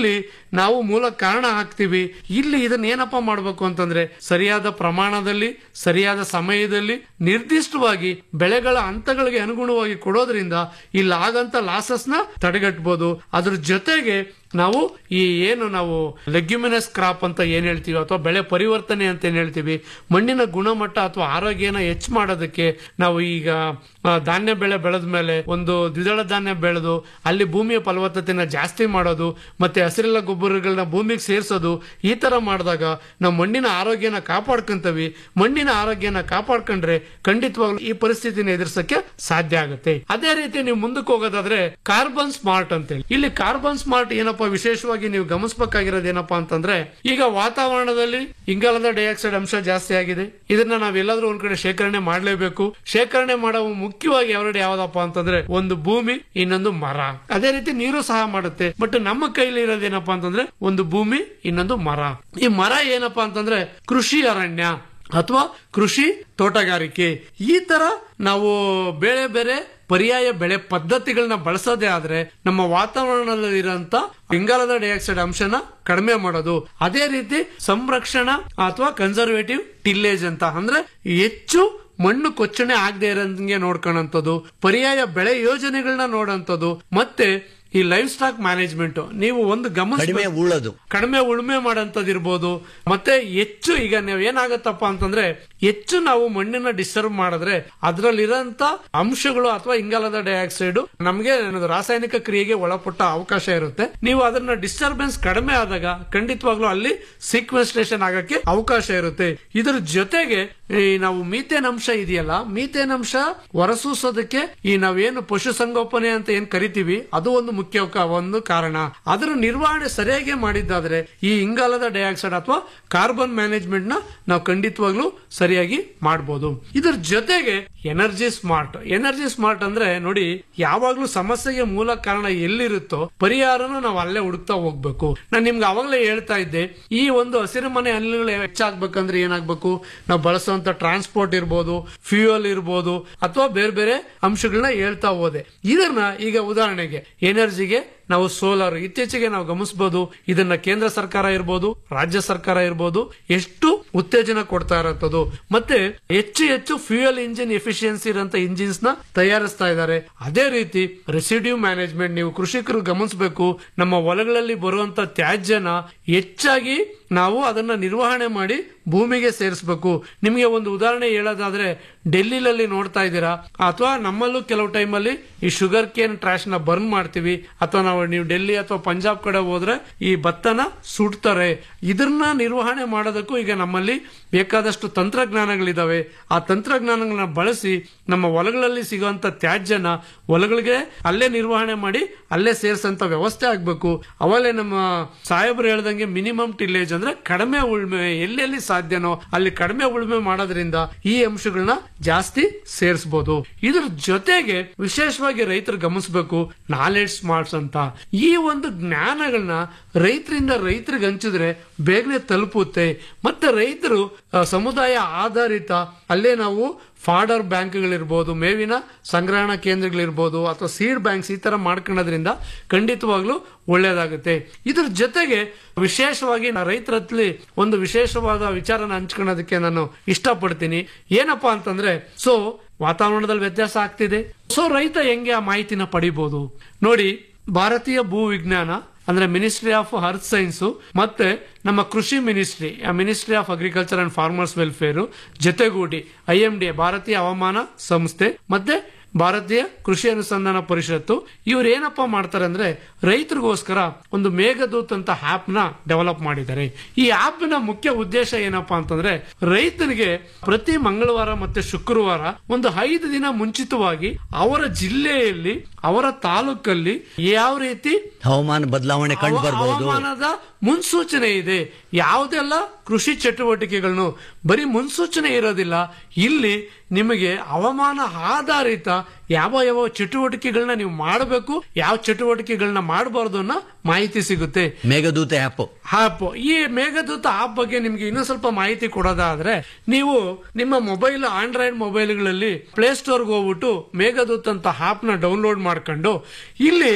ನಾವು ಮೂಲ ಕಾರಣ ಹಾಕ್ತಿವಿ ಇಲ್ಲಿ ಇದನ್ನ ಏನಪ್ಪಾ ಮಾಡ್ಬೇಕು ಅಂತಂದ್ರೆ ಸರಿಯಾದ ಪ್ರಮಾಣದಲ್ಲಿ ಸರಿಯಾದ ಸಮಯದಲ್ಲಿ ನಿರ್ದಿಷ್ಟವಾಗಿ ಬೆಳೆಗಳ ಹಂತಗಳಿಗೆ ಅನುಗುಣವಾಗಿ ಕೊಡೋದ್ರಿಂದ ಇಲ್ಲಿ ಆಗಂತ ಲಾಸಸ್ ನ ತಡೆಗಟ್ಟಬಹುದು ಅದ್ರ ಜೊತೆಗೆ ನಾವು ಈ ಏನು ನಾವು ಲೆಗ್ಯುಮಿನಸ್ ಕ್ರಾಪ್ ಅಂತ ಏನ್ ಹೇಳ್ತೀವಿ ಅಥವಾ ಬೆಳೆ ಪರಿವರ್ತನೆ ಅಂತ ಏನ್ ಹೇಳ್ತೀವಿ ಮಣ್ಣಿನ ಗುಣಮಟ್ಟ ಅಥವಾ ಆರೋಗ್ಯನ ಹೆಚ್ಚು ಮಾಡೋದಕ್ಕೆ ನಾವು ಈಗ ಆ, ಧಾನ್ಯ ಬೆಳೆ ಬೆಳೆದ ಮೇಲೆ ಒಂದು ದ್ವಿದಳ ಧಾನ್ಯ ಬೆಳೆದು ಅಲ್ಲಿ ಭೂಮಿಯ ಫಲವತ್ತತೆನ ಜಾಸ್ತಿ ಮಾಡೋದು ಮತ್ತೆ ಹಸಿರೆಲ್ಲ ಗೊಬ್ಬರಗಳನ್ನ ಭೂಮಿಗೆ ಸೇರಿಸೋದು ಈ ತರ ಮಾಡಿದಾಗ ನಾವು ಮಣ್ಣಿನ ಆರೋಗ್ಯನ ಕಾಪಾಡ್ಕೊಂತೀವಿ ಮಣ್ಣಿನ ಆರೋಗ್ಯನ ಕಾಪಾಡ್ಕೊಂಡ್ರೆ ಖಂಡಿತವಾಗ್ಲೂ ಈ ಪರಿಸ್ಥಿತಿನ ಎದುರಿಸಕ್ಕೆ ಸಾಧ್ಯ ಆಗುತ್ತೆ ಅದೇ ರೀತಿ ನೀವು ಮುಂದಕ್ಕೆ ಹೋಗೋದಾದ್ರೆ ಕಾರ್ಬನ್ ಸ್ಮಾರ್ಟ್ ಅಂತೇಳಿ ಇಲ್ಲಿ ಕಾರ್ಬನ್ ಸ್ಮಾರ್ಟ್ ಏನಪ್ಪಾ ವಿಶೇಷವಾಗಿ ನೀವು ಗಮನಿಸಬೇಕಾಗಿರೋದು ಏನಪ್ಪಾ ಅಂತಂದ್ರೆ ಈಗ ವಾತಾವರಣದಲ್ಲಿ ಇಂಗಾಲದ ಡೈಆಕ್ಸೈಡ್ ಅಂಶ ಜಾಸ್ತಿ ಆಗಿದೆ ಇದನ್ನ ನಾವೆಲ್ಲಾದ್ರೂ ಒಂದ್ ಕಡೆ ಶೇಖರಣೆ ಮಾಡಲೇಬೇಕು ಶೇಖರಣೆ ಮಾಡೋ ಮುಖ್ಯವಾಗಿ ಎರಡು ಯಾವ್ದಪ್ಪ ಅಂತಂದ್ರೆ ಒಂದು ಭೂಮಿ ಇನ್ನೊಂದು ಮರ ಅದೇ ರೀತಿ ನೀರು ಸಹ ಮಾಡುತ್ತೆ ಬಟ್ ನಮ್ಮ ಕೈಲಿ ಇರೋದೇನಪ್ಪಾ ಅಂತಂದ್ರೆ ಒಂದು ಭೂಮಿ ಇನ್ನೊಂದು ಮರ ಈ ಮರ ಏನಪ್ಪಾ ಅಂತಂದ್ರೆ ಕೃಷಿ ಅರಣ್ಯ ಅಥವಾ ಕೃಷಿ ತೋಟಗಾರಿಕೆ ಈ ತರ ನಾವು ಬೇರೆ ಬೇರೆ ಪರ್ಯಾಯ ಬೆಳೆ ಪದ್ಧತಿಗಳನ್ನ ಬಳಸೋದೇ ಆದ್ರೆ ನಮ್ಮ ವಾತಾವರಣದಲ್ಲಿರುವಂತ ಇಂಗಾಲದ ಡೈಆಕ್ಸೈಡ್ ಅಂಶನ ಕಡಿಮೆ ಮಾಡೋದು ಅದೇ ರೀತಿ ಸಂರಕ್ಷಣಾ ಅಥವಾ ಕನ್ಸರ್ವೇಟಿವ್ ಟಿಲ್ಲೇಜ್ ಅಂತ ಅಂದ್ರೆ ಹೆಚ್ಚು ಮಣ್ಣು ಕೊಚ್ಚಣೆ ಆಗದೆ ಇರೋಂಗೆ ನೋಡ್ಕೊಳ್ಳೋಂಥದ್ದು ಪರ್ಯಾಯ ಬೆಳೆ ಯೋಜನೆಗಳನ್ನ ನೋಡೋಂಥದ್ದು ಮತ್ತೆ ಈ ಲೈಫ್ ಸ್ಟಾಕ್ ಮ್ಯಾನೇಜ್ಮೆಂಟ್ ನೀವು ಒಂದು ಗಮನ ಕಡಿಮೆ ಉಳ್ಳೋದು ಕಡಿಮೆ ಉಳುಮೆ ಮಾಡೋಂಥದ್ದು ಇರ್ಬೋದು ಮತ್ತೆ ಹೆಚ್ಚು ಈಗ ನೀವು ಏನಾಗತ್ತಪ್ಪ ಅಂತಂದ್ರೆ ಹೆಚ್ಚು ನಾವು ಮಣ್ಣಿನ ಡಿಸ್ಟರ್ಬ್ ಮಾಡಿದ್ರೆ ಅದರಲ್ಲಿರೋಂತ ಅಂಶಗಳು ಅಥವಾ ಇಂಗಾಲದ ಡೈಆಕ್ಸೈಡ್ ನಮಗೆ ಏನದು ರಾಸಾಯನಿಕ ಕ್ರಿಯೆಗೆ ಒಳಪಟ್ಟ ಅವಕಾಶ ಇರುತ್ತೆ ನೀವು ಅದನ್ನ ಡಿಸ್ಟರ್ಬೆನ್ಸ್ ಕಡಿಮೆ ಆದಾಗ ಖಂಡಿತವಾಗ್ಲೂ ಅಲ್ಲಿ ಸೀಕ್ವೆಸ್ಟ್ರೇಷನ್ ಆಗಕ್ಕೆ ಅವಕಾಶ ಇರುತ್ತೆ ಇದ್ರ ಜೊತೆಗೆ ಈ ನಾವು ಮೀಥೇನ್ ಅಂಶ ಇದೆಯಲ್ಲ ಮೀಥೇನ್ ಅಂಶ ಹೊರಸೂಸೋದಕ್ಕೆ ಈ ನಾವೇನು ಪಶುಸಂಗೋಪನೆ ಅಂತ ಏನ್ ಕರಿತೀವಿ ಅದು ಒಂದು ಮುಖ್ಯ ಕ- ಒಂದು ಕಾರಣ ಅದರ ನಿರ್ವಹಣೆ ಸರಿಯಾಗಿ ಮಾಡಿದ್ದಾದ್ರೆ ಈ ಇಂಗಾಲದ ಡೈಆಕ್ಸೈಡ್ ಅಥವಾ ಕಾರ್ಬನ್ ಮ್ಯಾನೇಜ್ಮೆಂಟ್ ನ ನಾವು ಖಂಡಿತವಾಗ್ಲೂ ಸರಿಯಾಗಿ ಮಾಡಬಹುದು ಇದ್ರ ಜೊತೆಗೆ ಎನರ್ಜಿ ಸ್ಮಾರ್ಟ್ ಎನರ್ಜಿ ಸ್ಮಾರ್ಟ್ ಅಂದ್ರೆ ನೋಡಿ ಯಾವಾಗ್ಲೂ ಸಮಸ್ಯೆಗೆ ಮೂಲ ಕಾರಣ ಎಲ್ಲಿರುತ್ತೋ ಪರಿಹಾರನ ನಾವು ಅಲ್ಲೇ ಹುಡುಕ್ತಾ ಹೋಗ್ಬೇಕು ನಾನು ನಿಮ್ಗೆ ಅವಾಗಲೇ ಹೇಳ್ತಾ ಇದ್ದೆ ಈ ಒಂದು ಹಸಿರು ಮನೆ ಅನಿಲಗಳು ಹೆಚ್ಚಾಗ್ಬೇಕಂದ್ರೆ ಏನಾಗ್ಬೇಕು ನಾವು ಬಳಸುವಂತ ಟ್ರಾನ್ಸ್ಪೋರ್ಟ್ ಇರ್ಬೋದು ಫ್ಯೂಯಲ್ ಇರ್ಬೋದು ಅಥವಾ ಬೇರೆ ಬೇರೆ ಅಂಶಗಳನ್ನ ಹೇಳ್ತಾ ಹೋದೆ ಇದನ್ನ ಈಗ ಉದಾಹರಣೆಗೆ ಎನರ್ಜಿಗೆ ನಾವು ಸೋಲಾರ್ ಇತ್ತೀಚೆಗೆ ನಾವು ಗಮನಿಸಬಹುದು ಇದನ್ನ ಕೇಂದ್ರ ಸರ್ಕಾರ ಇರ್ಬೋದು ರಾಜ್ಯ ಸರ್ಕಾರ ಇರ್ಬೋದು ಎಷ್ಟು ಉತ್ತೇಜನ ಕೊಡ್ತಾ ಇರತ್ತದು ಮತ್ತೆ ಹೆಚ್ಚು ಹೆಚ್ಚು ಫ್ಯೂಯಲ್ ಇಂಜಿನ್ ಎಫಿಷಿಯನ್ಸಿ ಇರೋಂತ ಇಂಜಿನ್ಸ್ ನ ತಯಾರಿಸ್ತಾ ಇದ್ದಾರೆ ಅದೇ ರೀತಿ ರೆಸಿಡ್ಯೂ ಮ್ಯಾನೇಜ್ಮೆಂಟ್ ನೀವು ಕೃಷಿಕರು ಗಮನಿಸಬೇಕು ನಮ್ಮ ಹೊಲಗಳಲ್ಲಿ ಬರುವಂತ ತ್ಯಾಜ್ಯನ ಹೆಚ್ಚಾಗಿ ನಾವು ಅದನ್ನ ನಿರ್ವಹಣೆ ಮಾಡಿ ಭೂಮಿಗೆ ಸೇರಿಸಬೇಕು ನಿಮಗೆ ಒಂದು ಉದಾಹರಣೆ ಹೇಳೋದಾದ್ರೆ ಡೆಲ್ಲಿನಲ್ಲಿ ನೋಡ್ತಾ ಇದ್ದೀರಾ ಅಥವಾ ನಮ್ಮಲ್ಲೂ ಕೆಲವು ಟೈಮಲ್ಲಿ ಈ ಶುಗರ್ ಕೇನ್ ಟ್ರಾಶ್ ನ ಬರ್ನ್ ಮಾಡ್ತೀವಿ ಅಥವಾ ನಾವು ನೀವು ಡೆಲ್ಲಿ ಅಥವಾ ಪಂಜಾಬ್ ಕಡೆ ಹೋದ್ರೆ ಈ ಭತ್ತನ ಸುಡ್ತಾರೆ ಇದನ್ನ ನಿರ್ವಹಣೆ ಮಾಡೋದಕ್ಕೂ ಈಗ ನಮ್ಮಲ್ಲಿ ಬೇಕಾದಷ್ಟು ತಂತ್ರಜ್ಞಾನಗಳಿದಾವೆ ಆ ತಂತ್ರಜ್ಞಾನಗಳನ್ನ ಬಳಸಿ ನಮ್ಮ ಹೊಲಗಳಲ್ಲಿ ಸಿಗುವಂತ ತ್ಯಾಜ್ಯನ ಹೊಲಗಳಿಗೆ ಅಲ್ಲೇ ನಿರ್ವಹಣೆ ಮಾಡಿ ಅಲ್ಲೇ ಸೇರ್ಸಂತ ವ್ಯವಸ್ಥೆ ಆಗ್ಬೇಕು ಅವಲ್ಲೇ ನಮ್ಮ ಸಾಹೇಬರು ಹೇಳ್ದಂಗೆ ಮಿನಿಮಮ್ ಟಿಲ್ಲೇಜ್ ಅಂದ್ರೆ ಕಡಿಮೆ ಉಳ್ಮೆ ಎಲ್ಲೆಲ್ಲಿ ಸಾಧ್ಯನೋ ಅಲ್ಲಿ ಕಡಿಮೆ ಉಳ್ಮೆ ಮಾಡೋದ್ರಿಂದ ಈ ಅಂಶಗಳನ್ನ ಜಾಸ್ತಿ ಸೇರಿಸಬಹುದು ಇದ್ರ ಜೊತೆಗೆ ವಿಶೇಷವಾಗಿ ರೈತರು ಗಮನಿಸಬೇಕು ನಾಲೆಡ್ಜ್ ಸ್ಮಾರ್ಟ್ಸ್ ಅಂತ ಈ ಒಂದು ಜ್ಞಾನಗಳನ್ನ ರೈತರಿಂದ ರೈತರಿಗೆ ಹಂಚಿದ್ರೆ ಬೇಗನೆ ತಲುಪುತ್ತೆ ಮತ್ತೆ ರೈತರು ಆ, ಸಮುದಾಯ ಆಧಾರಿತ ಅಲ್ಲೇ ನಾವು ಫಾಡರ್ ಬ್ಯಾಂಕ್ಗಳಿರ್ಬೋದು ಮೇವಿನ ಸಂಗ್ರಹಣಾ ಕೇಂದ್ರಗಳಿರ್ಬೋದು ಅಥವಾ ಸೀಡ್ ಬ್ಯಾಂಕ್ಸ್ ಈ ತರ ಮಾಡ್ಕೊಳ್ಳೋದ್ರಿಂದ ಖಂಡಿತವಾಗ್ಲೂ ಒಳ್ಳೇದಾಗುತ್ತೆ ಇದ್ರ ಜೊತೆಗೆ ವಿಶೇಷವಾಗಿ ನಾ ರೈತರ ಹತ್ಲಿ ಒಂದು ವಿಶೇಷವಾದ ವಿಚಾರನ ಹಂಚ್ಕೊಳ್ಳೋದಕ್ಕೆ ನಾನು ಇಷ್ಟಪಡ್ತೀನಿ ಏನಪ್ಪಾ ಅಂತಂದ್ರೆ ಸೊ ವಾತಾವರಣದಲ್ಲಿ ವ್ಯತ್ಯಾಸ ಆಗ್ತಿದೆ ಸೊ ರೈತ ಹೆಂಗೆ ಆ ಮಾಹಿತಿನ ಪಡಿಬಹುದು ನೋಡಿ ಭಾರತೀಯ ಭೂ ವಿಜ್ಞಾನ ಅಂದ್ರೆ ಮಿನಿಸ್ಟ್ರಿ ಆಫ್ ಅರ್ತ್ ಸೈನ್ಸ್ ಮತ್ತೆ ನಮ್ಮ ಕೃಷಿ ministry ministry of agriculture and farmers welfare ಜೊತೆಗೂಡಿ ಐ ಎಂ ಡಿ ಭಾರತೀಯ ಹವಾಮಾನ ಸಂಸ್ಥೆ ಮತ್ತೆ ಭಾರತೀಯ ಕೃಷಿ ಅನುಸಂಧಾನ ಪರಿಷತ್ತು ಇವ್ರು ಏನಪ್ಪಾ ಮಾಡ್ತಾರೆ ಅಂದ್ರೆ ರೈತರಿಗೋಸ್ಕರ ಒಂದು ಮೇಘದೂತ್ ಅಂತ ಆಪ್ ನ ಡೆವಲಪ್ ಮಾಡಿದ್ದಾರೆ ಈ ಆಪ್ ನ ಮುಖ್ಯ ಉದ್ದೇಶ ಏನಪ್ಪಾ ಅಂತಂದ್ರೆ ರೈತನಿಗೆ ಪ್ರತಿ ಮಂಗಳವಾರ ಮತ್ತೆ ಶುಕ್ರವಾರ ಒಂದು ಐದು ದಿನ ಮುಂಚಿತವಾಗಿ ಅವರ ಜಿಲ್ಲೆಯಲ್ಲಿ ಅವರ ತಾಲೂಕಲ್ಲಿ ಯಾವ ರೀತಿ ಹವಾಮಾನ ಬದಲಾವಣೆ ಕಂಡು ಹವ- ಬರ್ಬಹುದು ಹವಾಮಾನದ ಮುನ್ಸೂಚನೆ ಇದೆ ಯಾವುದೆಲ್ಲ ಕೃಷಿ ಚಟುವಟಿಕೆಗಳನ್ನು ಬರೀ ಮುನ್ಸೂಚನೆ ಇರೋದಿಲ್ಲ ಇಲ್ಲಿ ನಿಮಗೆ ಹವಾಮಾನ ಆಧಾರಿತ ಯಾವ ಯಾವ ಚಟುವಟಿಕೆಗಳನ್ನ ನೀವು ಮಾಡಬೇಕು ಯಾವ ಚಟುವಟಿಕೆಗಳನ್ನ ಮಾಡಬಾರ್ದು ಅನ್ನೋ ಮಾಹಿತಿ ಸಿಗುತ್ತೆ ಮೇಘದೂತ ಆ್ಯಪ್ ಆಪ್ ಈ ಮೇಘದೂತ ಆಪ್ ಬಗ್ಗೆ ನಿಮ್ಗೆ ಇನ್ನೂ ಸ್ವಲ್ಪ ಮಾಹಿತಿ ಕೊಡೋದಾದ್ರೆ ನೀವು ನಿಮ್ಮ ಮೊಬೈಲ್ ಆಂಡ್ರಾಯ್ಡ್ ಮೊಬೈಲ್ಗಳಲ್ಲಿ ಪ್ಲೇ ಸ್ಟೋರ್ಗೆ ಹೋಗ್ಬಿಟ್ಟು ಮೇಘದೂತ್ ಅಂತ ಆಪ್ ನ ಡೌನ್ಲೋಡ್ ಮಾಡ್ಕೊಂಡು ಇಲ್ಲಿ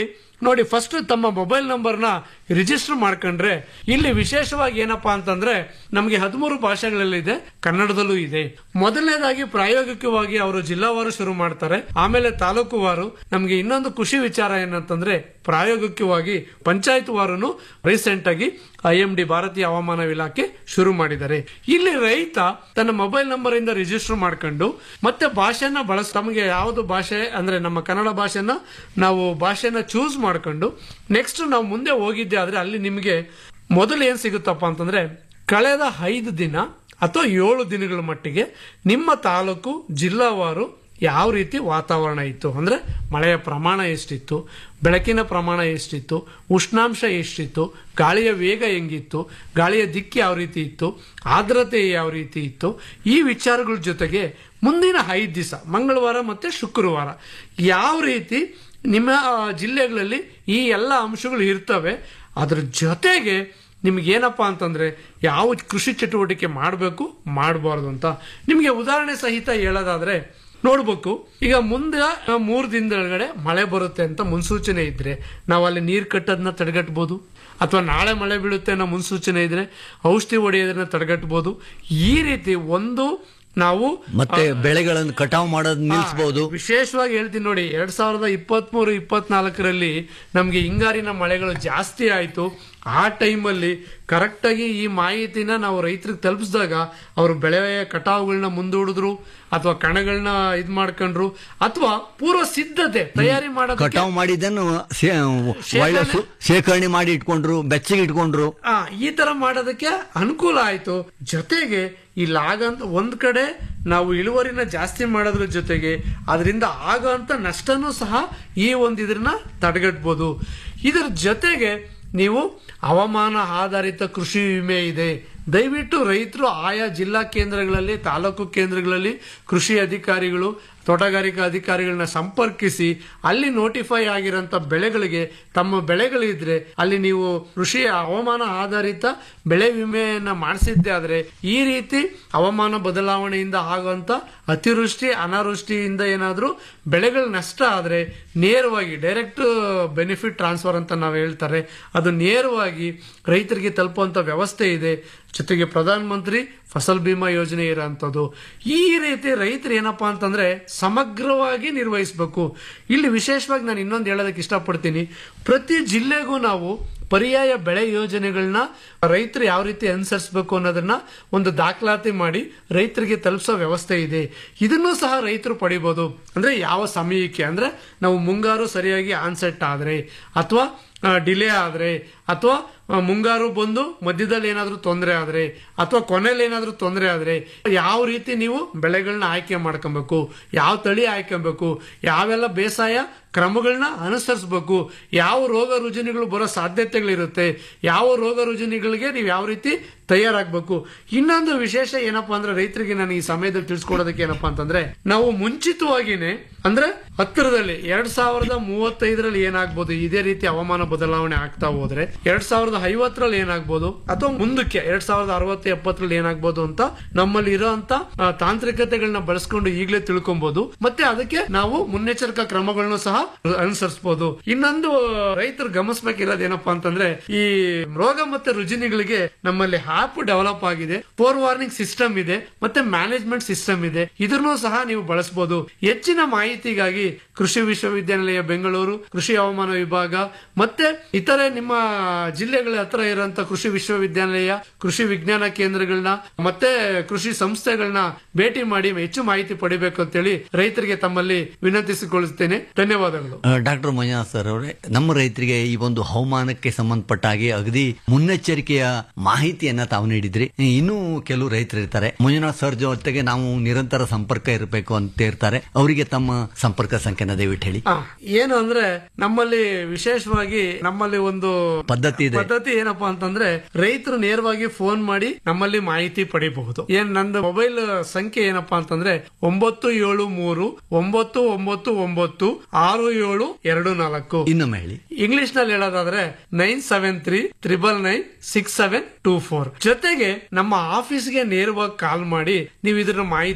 ನೋಡಿ ಫಸ್ಟ್ ತಮ್ಮ ಮೊಬೈಲ್ ನಂಬರ್ನ ರಿಜಿಸ್ಟರ್ ಮಾಡ್ಕೊಂಡ್ರೆ ಇಲ್ಲಿ ವಿಶೇಷವಾಗಿ ಏನಪ್ಪಾ ಅಂತಂದ್ರೆ ನಮಗೆ ಹದಿಮೂರು ಭಾಷೆಗಳಲ್ಲಿದೆ ಕನ್ನಡದಲ್ಲೂ ಇದೆ ಮೊದಲನೇದಾಗಿ ಪ್ರಾಯೋಗಿಕವಾಗಿ ಅವರು ಜಿಲ್ಲಾವಾರು ಶುರು ಮಾಡ್ತಾರೆ ಆಮೇಲೆ ತಾಲೂಕುವಾರು ನಮಗೆ ಇನ್ನೊಂದು ಖುಷಿ ವಿಚಾರ ಏನಂತಂದ್ರೆ ಪ್ರಾಯೋಗಿಕವಾಗಿ ಪಂಚಾಯತ್ ವಾರನು ರೀಸೆಂಟ್ ಆಗಿ ಐ ಎಂ ಡಿ ಭಾರತೀಯ ಹವಾಮಾನ ಇಲಾಖೆ ಶುರು ಮಾಡಿದ್ದಾರೆ ಇಲ್ಲಿ ರೈತ ತನ್ನ ಮೊಬೈಲ್ ನಂಬರ್ ಇಂದ ರಿಜಿಸ್ಟರ್ ಮಾಡ್ಕೊಂಡು ಮತ್ತೆ ಭಾಷೆನ ಬಳಸ ತಮಗೆ ಯಾವುದು ಭಾಷೆ ಅಂದ್ರೆ ನಮ್ಮ ಕನ್ನಡ ಭಾಷೆನ ನಾವು ಭಾಷೆನ ಚೂಸ್ ಮಾಡ್ಕೊಂಡು ನೆಕ್ಸ್ಟ್ ನಾವು ಮುಂದೆ ಹೋಗಿದ್ದೆ ಆದ್ರೆ ಅಲ್ಲಿ ನಿಮಗೆ ಮೊದಲು ಏನ್ ಸಿಗುತ್ತಪ್ಪ ಅಂತಂದ್ರೆ ಕಳೆದ ಐದು ದಿನ ಅಥವಾ ಏಳು ದಿನಗಳ ಮಟ್ಟಿಗೆ ನಿಮ್ಮ ತಾಲೂಕು ಜಿಲ್ಲಾವಾರು ಯಾವ ರೀತಿ ವಾತಾವರಣ ಇತ್ತು ಅಂದ್ರೆ ಮಳೆಯ ಪ್ರಮಾಣ ಎಷ್ಟಿತ್ತು ಬೆಳಕಿನ ಪ್ರಮಾಣ ಎಷ್ಟಿತ್ತು ಉಷ್ಣಾಂಶ ಎಷ್ಟಿತ್ತು ಗಾಳಿಯ ವೇಗ ಹೆಂಗಿತ್ತು ಗಾಳಿಯ ದಿಕ್ಕು ಯಾವ ರೀತಿ ಇತ್ತು ಆರ್ದ್ರತೆ ಯಾವ ರೀತಿ ಇತ್ತು ಈ ವಿಚಾರಗಳ ಜೊತೆಗೆ ಮುಂದಿನ ಐದು ದಿವಸ ಮಂಗಳವಾರ ಮತ್ತೆ ಶುಕ್ರವಾರ ಯಾವ ರೀತಿ ನಿಮ್ಮ ಆ, ಜಿಲ್ಲೆಗಳಲ್ಲಿ ಈ ಎಲ್ಲ ಅಂಶಗಳು ಇರ್ತವೆ ಅದ್ರ ಜೊತೆಗೆ ನಿಮ್ಗೆ ಏನಪ್ಪಾ ಅಂತಂದ್ರೆ ಯಾವ ಕೃಷಿ ಚಟುವಟಿಕೆ ಮಾಡಬೇಕು ಮಾಡಬಾರ್ದು ಅಂತ ನಿಮಗೆ ಉದಾಹರಣೆ ಸಹಿತ ಹೇಳೋದಾದ್ರೆ ನೋಡ್ಬೇಕು ಈಗ ಮುಂದೆ ಆ, ಮೂರ್ ದಿನದೊಳಗಡೆ ಮಳೆ ಬರುತ್ತೆ ಅಂತ ಮುನ್ಸೂಚನೆ ಇದ್ರೆ ನಾವು ಅಲ್ಲಿ ನೀರ್ ಕಟ್ಟೋದನ್ನ ತಡೆಗಟ್ಬೋದು ಅಥವಾ ನಾಳೆ ಮಳೆ ಬೀಳುತ್ತೆ ಅನ್ನೋ ಮುನ್ಸೂಚನೆ ಇದ್ರೆ ಔಷಧಿ ಹೊಡೆಯೋದನ್ನ ತಡೆಗಟ್ಬೋದು ಈ ರೀತಿ ಒಂದು ನಾವು ಮತ್ತೆ ಬೆಳೆಗಳನ್ನು ಕಟಾವು ಮಾಡೋದು ನಿಲ್ಲಿಸಬಹುದು ಆ, ವಿಶೇಷವಾಗಿ ಹೇಳ್ತೀನಿ ನೋಡಿ ಎರಡ್ ಸಾವಿರದ ಇಪ್ಪತ್ತ್ ಮೂರು ಇಪ್ಪತ್ನಾಲ್ಕರಲ್ಲಿ ನಮ್ಗೆ ಹಿಂಗಾರಿನ ಮಳೆಗಳು ಜಾಸ್ತಿ ಆಯ್ತು ಆ ಟೈಮಲ್ಲಿ ಕರೆಕ್ಟಾಗಿ ಈ ಮಾಹಿತಿನ ನಾವು ರೈತರಿಗೆ ತಲುಪಿಸಿದಾಗ ಅವರು ಬೆಳೆಯ ಕಟಾವುಗಳನ್ನ ಮುಂದೂಡಿದ್ರು ಅಥವಾ ಕಣಗಳನ್ನ ಇದ್ ಮಾಡ್ಕೊಂಡ್ರು ಅಥವಾ ಪೂರ್ವ ಸಿದ್ಧತೆ ತಯಾರಿ ಮಾಡೋದಕ್ಕೆ ಕಟಾವು ಮಾಡಿದ್ದನ್ನು ಸೇ- ಒಳ್ಳೆ ಸು- ಶೇಖರಣೆ ಮಾಡಿ ಇಟ್ಕೊಂಡ್ರು ಬೆಚ್ಚಗೆ ಇಟ್ಕೊಂಡ್ರು ಆ ಈ ತರ ಮಾಡೋದಕ್ಕೆ ಅನುಕೂಲ ಆಯ್ತು ಜೊತೆಗೆ ಇಲ್ಲಿ ಆಗಂತ ಒಂದ್ ಕಡೆ ನಾವು ಇಳುವರಿನ ಜಾಸ್ತಿ ಮಾಡೋದ್ರ ಜೊತೆಗೆ ಅದರಿಂದ ಆಗಂತ ನಷ್ಟನೂ ಸಹ ಈ ಒಂದು ಇದನ್ನ ತಡೆಗಟ್ಬೋದು ಇದರ ಜೊತೆಗೆ ನೀವು ಹವಾಮಾನ ಆಧಾರಿತ ಕೃಷಿ ವಿಮೆ ಇದೆ ದಯವಿಟ್ಟು ರೈತರು ಆಯಾ ಜಿಲ್ಲಾ ಕೇಂದ್ರಗಳಲ್ಲಿ ತಾಲೂಕು ಕೇಂದ್ರಗಳಲ್ಲಿ ಕೃಷಿ ಅಧಿಕಾರಿಗಳು ತೋಟಗಾರಿಕಾ ಅಧಿಕಾರಿಗಳನ್ನ ಸಂಪರ್ಕಿಸಿ ಅಲ್ಲಿ ನೋಟಿಫೈ ಆಗಿರೋಂಥ ಬೆಳೆಗಳಿಗೆ ತಮ್ಮ ಬೆಳೆಗಳಿದ್ರೆ ಅಲ್ಲಿ ನೀವು ಕೃಷಿ ಹವಾಮಾನ ಆಧಾರಿತ ಬೆಳೆ ವಿಮೆಯನ್ನ ಮಾಡಿಸಿದ್ದೆ ಆದ್ರೆ ಈ ರೀತಿ ಹವಾಮಾನ ಬದಲಾವಣೆಯಿಂದ ಆಗುವಂತ ಅತಿವೃಷ್ಟಿ ಅನಾವೃಷ್ಟಿಯಿಂದ ಏನಾದ್ರೂ ಬೆಳೆಗಳ ನಷ್ಟ ಆದ್ರೆ ನೇರವಾಗಿ ಡೈರೆಕ್ಟ್ ಬೆನಿಫಿಟ್ ಟ್ರಾನ್ಸ್ಫರ್ ಅಂತ ನಾವು ಹೇಳ್ತಾರೆ ಅದು ನೇರವಾಗಿ ರೈತರಿಗೆ ತಲುಪುವಂತ ವ್ಯವಸ್ಥೆ ಇದೆ ಜೊತೆಗೆ ಪ್ರಧಾನ ಮಂತ್ರಿ ಫಸಲ್ ಬಿಮಾ ಯೋಜನೆ ಇರೋಂಥದ್ದು ಈ ರೀತಿ ರೈತರು ಏನಪ್ಪಾ ಅಂತಂದ್ರೆ ಸಮಗ್ರವಾಗಿ ನಿರ್ವಹಿಸಬೇಕು ಇಲ್ಲಿ ವಿಶೇಷವಾಗಿ ನಾನು ಇನ್ನೊಂದು ಹೇಳೋದಕ್ಕೆ ಇಷ್ಟಪಡ್ತೀನಿ ಪ್ರತಿ ಜಿಲ್ಲೆಗೂ ನಾವು ಪರ್ಯಾಯ ಬೆಳೆ ಯೋಜನೆಗಳನ್ನ ರೈತರು ಯಾವ ರೀತಿ ಅನುಸರಿಸಬೇಕು ಅನ್ನೋದನ್ನ ಒಂದು ದಾಖಲಾತಿ ಮಾಡಿ ರೈತರಿಗೆ ತಲುಪಿಸೋ ವ್ಯವಸ್ಥೆ ಇದೆ ಇದನ್ನು ಸಹ ರೈತರು ಪಡಿಬೋದು ಅಂದ್ರೆ ಯಾವ ಸಮಯಕ್ಕೆ ಅಂದ್ರೆ ನಾವು ಮುಂಗಾರು ಸರಿಯಾಗಿ ಆನ್ಸೆಟ್ ಆದ್ರೆ ಅಥವಾ ಡಿಲೇ ಆದ್ರೆ ಅಥವಾ ಆ, ಮುಂಗಾರು ಬಂದು ಮಧ್ಯದಲ್ಲಿ ಏನಾದ್ರೂ ತೊಂದರೆ ಆದ್ರೆ ಅಥವಾ ಕೊನೆಯಲ್ಲಿ ಏನಾದ್ರೂ ತೊಂದರೆ ಆದ್ರೆ ಯಾವ ರೀತಿ ನೀವು ಬೆಳೆಗಳನ್ನ ಆಯ್ಕೆ ಮಾಡ್ಕೊಬೇಕು ಯಾವ ತಳಿ ಆಯ್ಕೊಬೇಕು ಯಾವೆಲ್ಲ ಬೇಸಾಯ ಕ್ರಮಗಳನ್ನ ಅನುಸರಿಸಬೇಕು ಯಾವ ರೋಗ ರುಜಿನಗಳು ಬರೋ ಸಾಧ್ಯತೆಗಳಿರುತ್ತೆ ಯಾವ ರೋಗ ರುಜಿನಗಳಿಗೆ ನೀವು ಯಾವ ರೀತಿ ತಯಾರಾಗಬೇಕು ಇನ್ನೊಂದು ವಿಶೇಷ ಏನಪ್ಪಾ ಅಂದ್ರೆ ರೈತರಿಗೆ ನಾನು ಈ ಸಮಯದಲ್ಲಿ ತಿಳಿಸ್ಕೊಡೋದಕ್ಕೆ ಏನಪ್ಪಾ ಅಂತಂದ್ರೆ ನಾವು ಮುಂಚಿತವಾಗಿನೇ ಅಂದ್ರೆ ಹತ್ತಿರದಲ್ಲಿ ಎರಡ್ ಸಾವಿರದ ಮೂವತ್ತೈದರಲ್ಲಿ ಏನಾಗ್ಬೋದು ಇದೇ ರೀತಿ ಹವಾಮಾನ ಬದಲಾವಣೆ ಆಗ್ತಾ ಹೋದ್ರೆ ಎರಡ್ ಸಾವಿರದ ಐವತ್ತರಲ್ಲಿ ಏನಾಗ್ಬೋದು ಅಥವಾ ಮುಂದಕ್ಕೆ ಎರಡ್ ಸಾವಿರದ ಅರವತ್ತು ಎಪ್ಪತ್ತರಲ್ಲಿ ಏನಾಗ್ಬೋದು ಅಂತ ನಮ್ಮಲ್ಲಿ ಇರೋಂತ ಆ, ತಾಂತ್ರಿಕತೆಗಳನ್ನ ಬಳಸ್ಕೊಂಡು ಈಗಲೇ ತಿಳ್ಕೊಬಹುದು ಮತ್ತೆ ಅದಕ್ಕೆ ನಾವು ಮುನ್ನೆಚ್ಚರಿಕಾ ಕ್ರಮಗಳನ್ನು ಸಹ ಅನುಸರಿಸಬಹುದು ಇನ್ನೊಂದು ರೈತರು ಗಮನಿಸಬೇಕಿರೋದು ಏನಪ್ಪಾ ಅಂತಂದ್ರೆ ಈ ರೋಗ ಮತ್ತೆ ರುಜಿನಿಗಳಿಗೆ ನಮ್ಮಲ್ಲಿ ಆಪ್ ಡೆವಲಪ್ ಆಗಿದೆ ಫೋರ್ ವಾರ್ನಿಂಗ್ ಸಿಸ್ಟಮ್ ಇದೆ ಮತ್ತೆ ಮ್ಯಾನೇಜ್ಮೆಂಟ್ ಸಿಸ್ಟಮ್ ಇದೆ ಇದನ್ನು ಸಹ ನೀವು ಬಳಸಬಹುದು ಹೆಚ್ಚಿನ ಮಾಹಿತಿಗಾಗಿ ಕೃಷಿ ವಿಶ್ವವಿದ್ಯಾನಿಲಯ ಬೆಂಗಳೂರು ಕೃಷಿ ಹವಾಮಾನ ವಿಭಾಗ ಮತ್ತೆ ಇತರೆ ನಿಮ್ಮ ಜಿಲ್ಲೆಗಳ ಹತ್ರ ಇರುವಂತ ಕೃಷಿ ವಿಶ್ವವಿದ್ಯಾನಿಲಯ ಕೃಷಿ ವಿಜ್ಞಾನ ಕೇಂದ್ರಗಳನ್ನ ಮತ್ತೆ ಕೃಷಿ ಸಂಸ್ಥೆಗಳನ್ನ ಭೇಟಿ ಮಾಡಿ ಹೆಚ್ಚು ಮಾಹಿತಿ ಪಡಿಬೇಕು ಅಂತೇಳಿ ರೈತರಿಗೆ ತಮ್ಮಲ್ಲಿ ವಿನಂತಿಸಿಕೊಳ್ಳುತ್ತೇನೆ ಧನ್ಯವಾದಗಳು ಡಾಕ್ಟರ್ ಮಂಜುನಾಥ್ ಸರ್ ಅವರೇ ನಮ್ಮ ರೈತರಿಗೆ ಈ ಒಂದು ಹವಾಮಾನಕ್ಕೆ ಸಂಬಂಧಪಟ್ಟ ಹಾಗೆ ಅಗದಿ ಮುನ್ನೆಚ್ಚರಿಕೆಯ ಮಾಹಿತಿಯನ್ನ ತಾವು ನೀಡಿದ್ರಿ ಇನ್ನೂ ಕೆಲವು ರೈತರು ಇರ್ತಾರೆ ಮಂಜುನಾಥ್ ಸರ್ ಜೊತೆಗೆ ನಾವು ನಿರಂತರ ಸಂಪರ್ಕ ಇರಬೇಕು ಅಂತ ಇರ್ತಾರೆ ಅವರಿಗೆ ತಮ್ಮ ಸಂಪರ್ಕ ಸಂಖ್ಯೆನ ದಯವಿಟ್ಟು ಹೇಳಿ ಆ, ಏನು ಅಂದ್ರೆ ನಮ್ಮಲ್ಲಿ ವಿಶೇಷವಾಗಿ ನಮ್ಮಲ್ಲಿ ಒಂದು ಪದ್ಧತಿ ಇದೆ ಪದ್ಧತಿ ಏನಪ್ಪಾ ಅಂತಂದ್ರೆ ರೈತರು ನೇರವಾಗಿ ಫೋನ್ ಮಾಡಿ ನಮ್ಮಲ್ಲಿ ಮಾಹಿತಿ ಪಡಿಬಹುದು ಏನ್ ನಂದು ಮೊಬೈಲ್ ಸಂಖ್ಯೆ ಏನಪ್ಪಾ ಅಂತಂದ್ರೆ ಒಂಬತ್ತು ಏಳು ಮೂರು ಒಂಬತ್ತು ಒಂಬತ್ತು ಒಂಬತ್ತು ಆರು ಏಳು ಎರಡು ನಾಲ್ಕು ಇನ್ನೊಮ್ಮೆ ಹೇಳಿ ಇಂಗ್ಲಿಷ್ ನಲ್ಲಿ ಹೇಳೋದಾದ್ರೆ nine seven three triple nine six seven two four ಜೊತೆಗೆ ನಮ್ಮ ಆಫೀಸ್ಗೆ ನೇರವಾಗಿ ಕಾಲ್ ಮಾಡಿ ನೀವು ಇದರ ಮಾಹಿತಿನ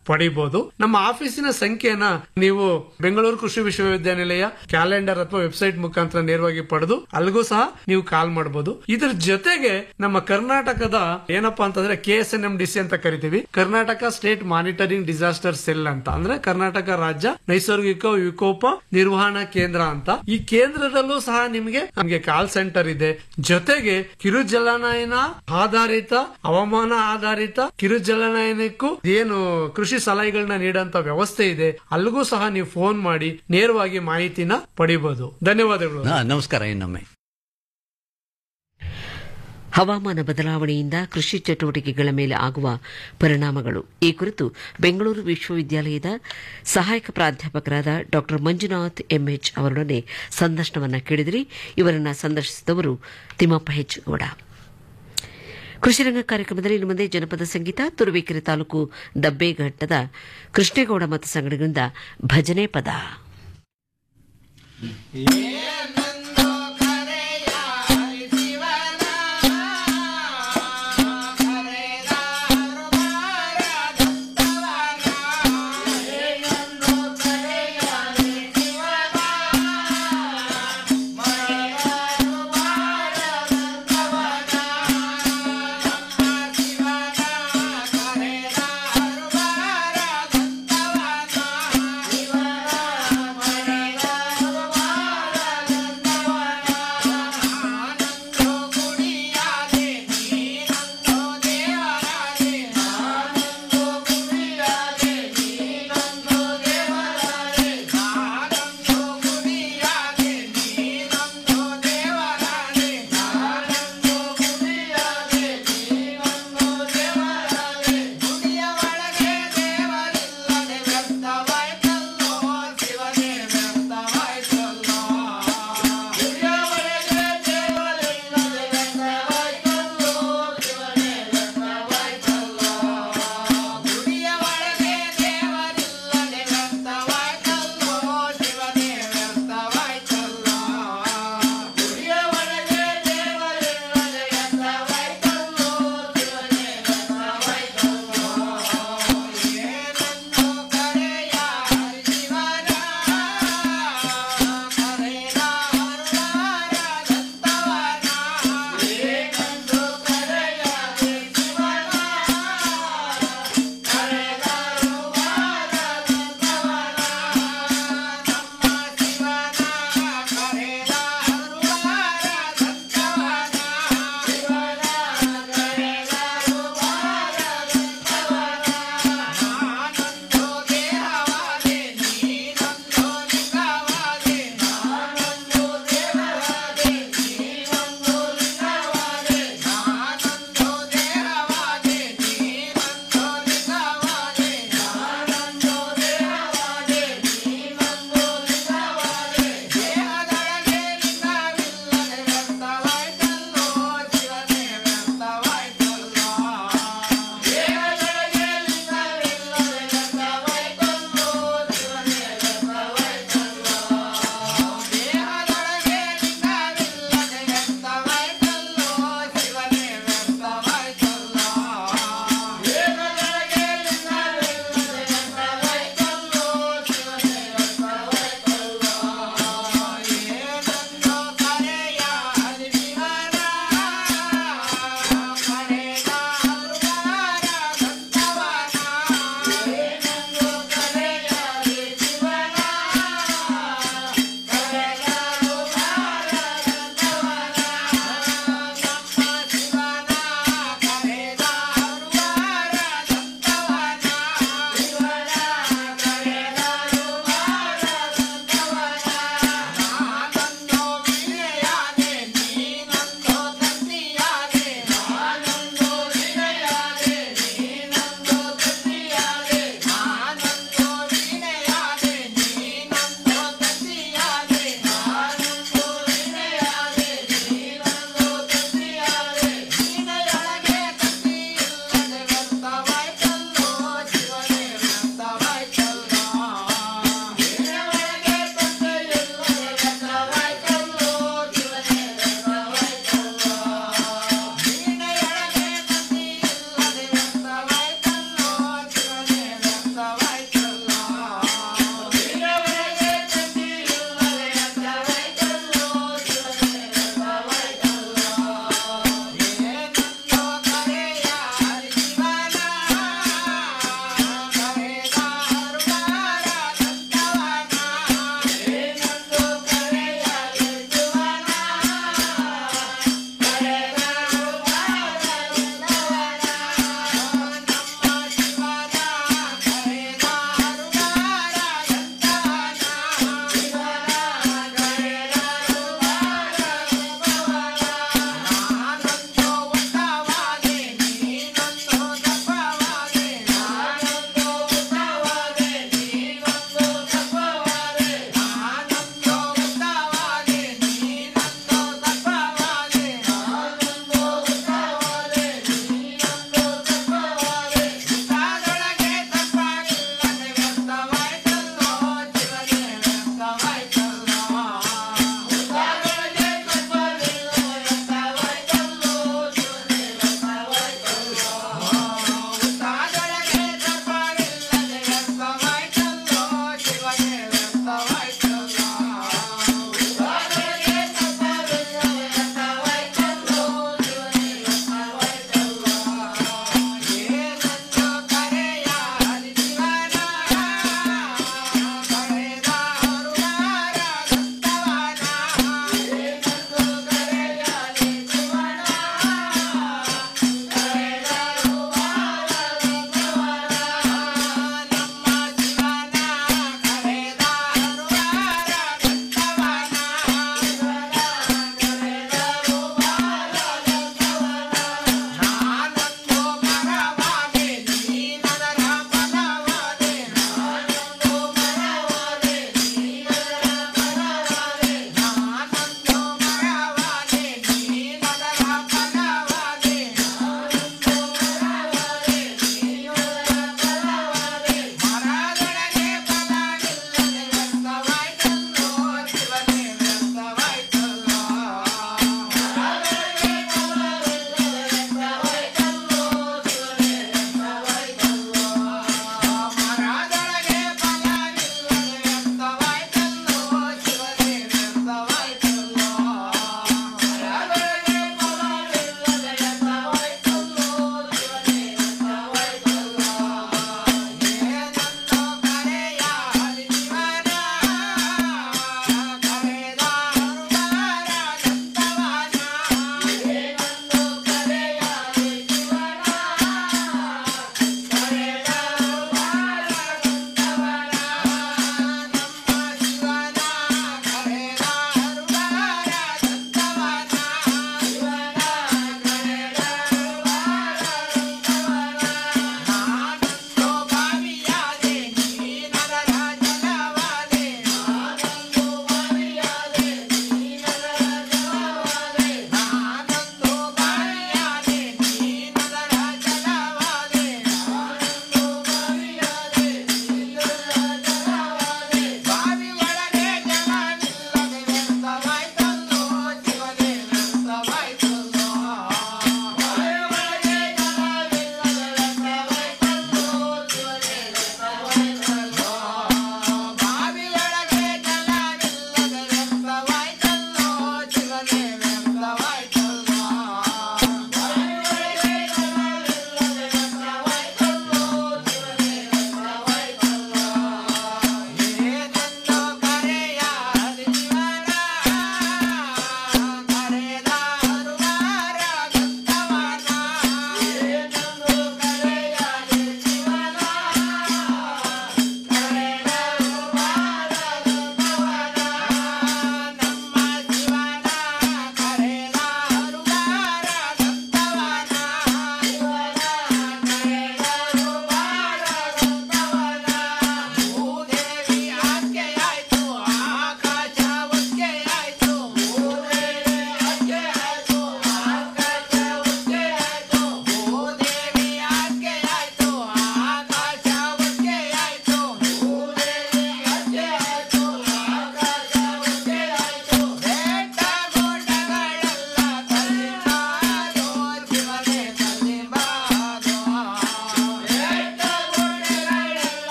ಪಡಿಬಹುದು ನಮ್ಮ ಆಫೀಸಿನ ಸಂಖ್ಯೆನ ನೀವು ಬೆಂಗಳೂರು ಕೃಷಿ ವಿಶ್ವವಿದ್ಯಾನಿಲಯ ಕ್ಯಾಲೆಂಡರ್ ಅಥವಾ ವೆಬ್ಸೈಟ್ ಮುಖಾಂತರ ನೇರವಾಗಿ ಪಡೆದು ಅಲ್ಲಿಗೂ ಸಹ ನೀವು ಕಾಲ್ ಮಾಡಬಹುದು ಇದ್ರ ಜೊತೆಗೆ ನಮ್ಮ ಕರ್ನಾಟಕದ ಏನಪ್ಪಾ ಅಂತಂದ್ರೆ K S N M D C ಅಂತ ಕರಿತೀವಿ Karnataka state monitoring disaster cell ಅಂತ ಅಂದ್ರೆ ಕರ್ನಾಟಕ ರಾಜ್ಯ ನೈಸರ್ಗಿಕ ವಿಕೋಪ ನಿರ್ವಹಣಾ ಕೇಂದ್ರ ಅಂತ ಈ ಕೇಂದ್ರದಲ್ಲೂ ಸಹ ನಿಮಗೆ ನಮಗೆ ಕಾಲ್ ಸೆಂಟರ್ ಇದೆ ಜೊತೆಗೆ ಕಿರು ಜಲನಯನ ಆಧಾರಿತ ಹವಾಮಾನ ಆಧಾರಿತ ಕಿರು ಜಲನಯನಕ್ಕೂ ಏನು ಕೃಷಿ ಸಲಹೆಗಳನ್ನ ನೀಡಂತ ವ್ಯವಸ್ಥೆ ಇದೆ ಅಲ್ಲಿಗೂ ಸಹ ನೀವು ಫೋನ್ ಮಾಡಿ ನೇರವಾಗಿ ಮಾಹಿತಿನ ಪಡಿಬಹುದು ಧನ್ಯವಾದಗಳು ನಾ- ನಮಸ್ಕಾರ ಇನ್ನೊಮ್ಮೆ ಹವಾಮಾನ ಬದಲಾವಣೆಯಿಂದ ಕೃಷಿ ಚಟುವಟಿಕೆಗಳ ಮೇಲೆ ಆಗುವ ಪರಿಣಾಮಗಳು ಈ ಕುರಿತು ಬೆಂಗಳೂರು ವಿಶ್ವವಿದ್ಯಾಲಯದ ಸಹಾಯಕ ಪ್ರಾಧ್ಯಾಪಕರಾದ ಡಾ ಮಂಜುನಾಥ್ ಎಂಎಚ್ ಅವರೊಡನೆ ಸಂದರ್ಶನವನ್ನ ಕೇಳಿದಿರಿ ಇವರನ್ನ ಸಂದರ್ಶಿಸಿದವರು ತಿಮ್ಮಪ್ಪ ಹೆಚ್ ಗೌಡ ಕೃಷಿರಂಗ ಕಾರ್ಯಕ್ರಮದಲ್ಲಿ ಇನ್ನು ಮುಂದೆ ಜನಪದ ಸಂಗೀತ ತುರುವೇಕೆರೆ ತಾಲೂಕು ದಬ್ಬೇಘಟ್ಟದ ಕೃಷ್ಣೇಗೌಡ ಮತ್ತು ಸಂಗಡಿಗಳಿಂದ ಭಜನೆ ಪದ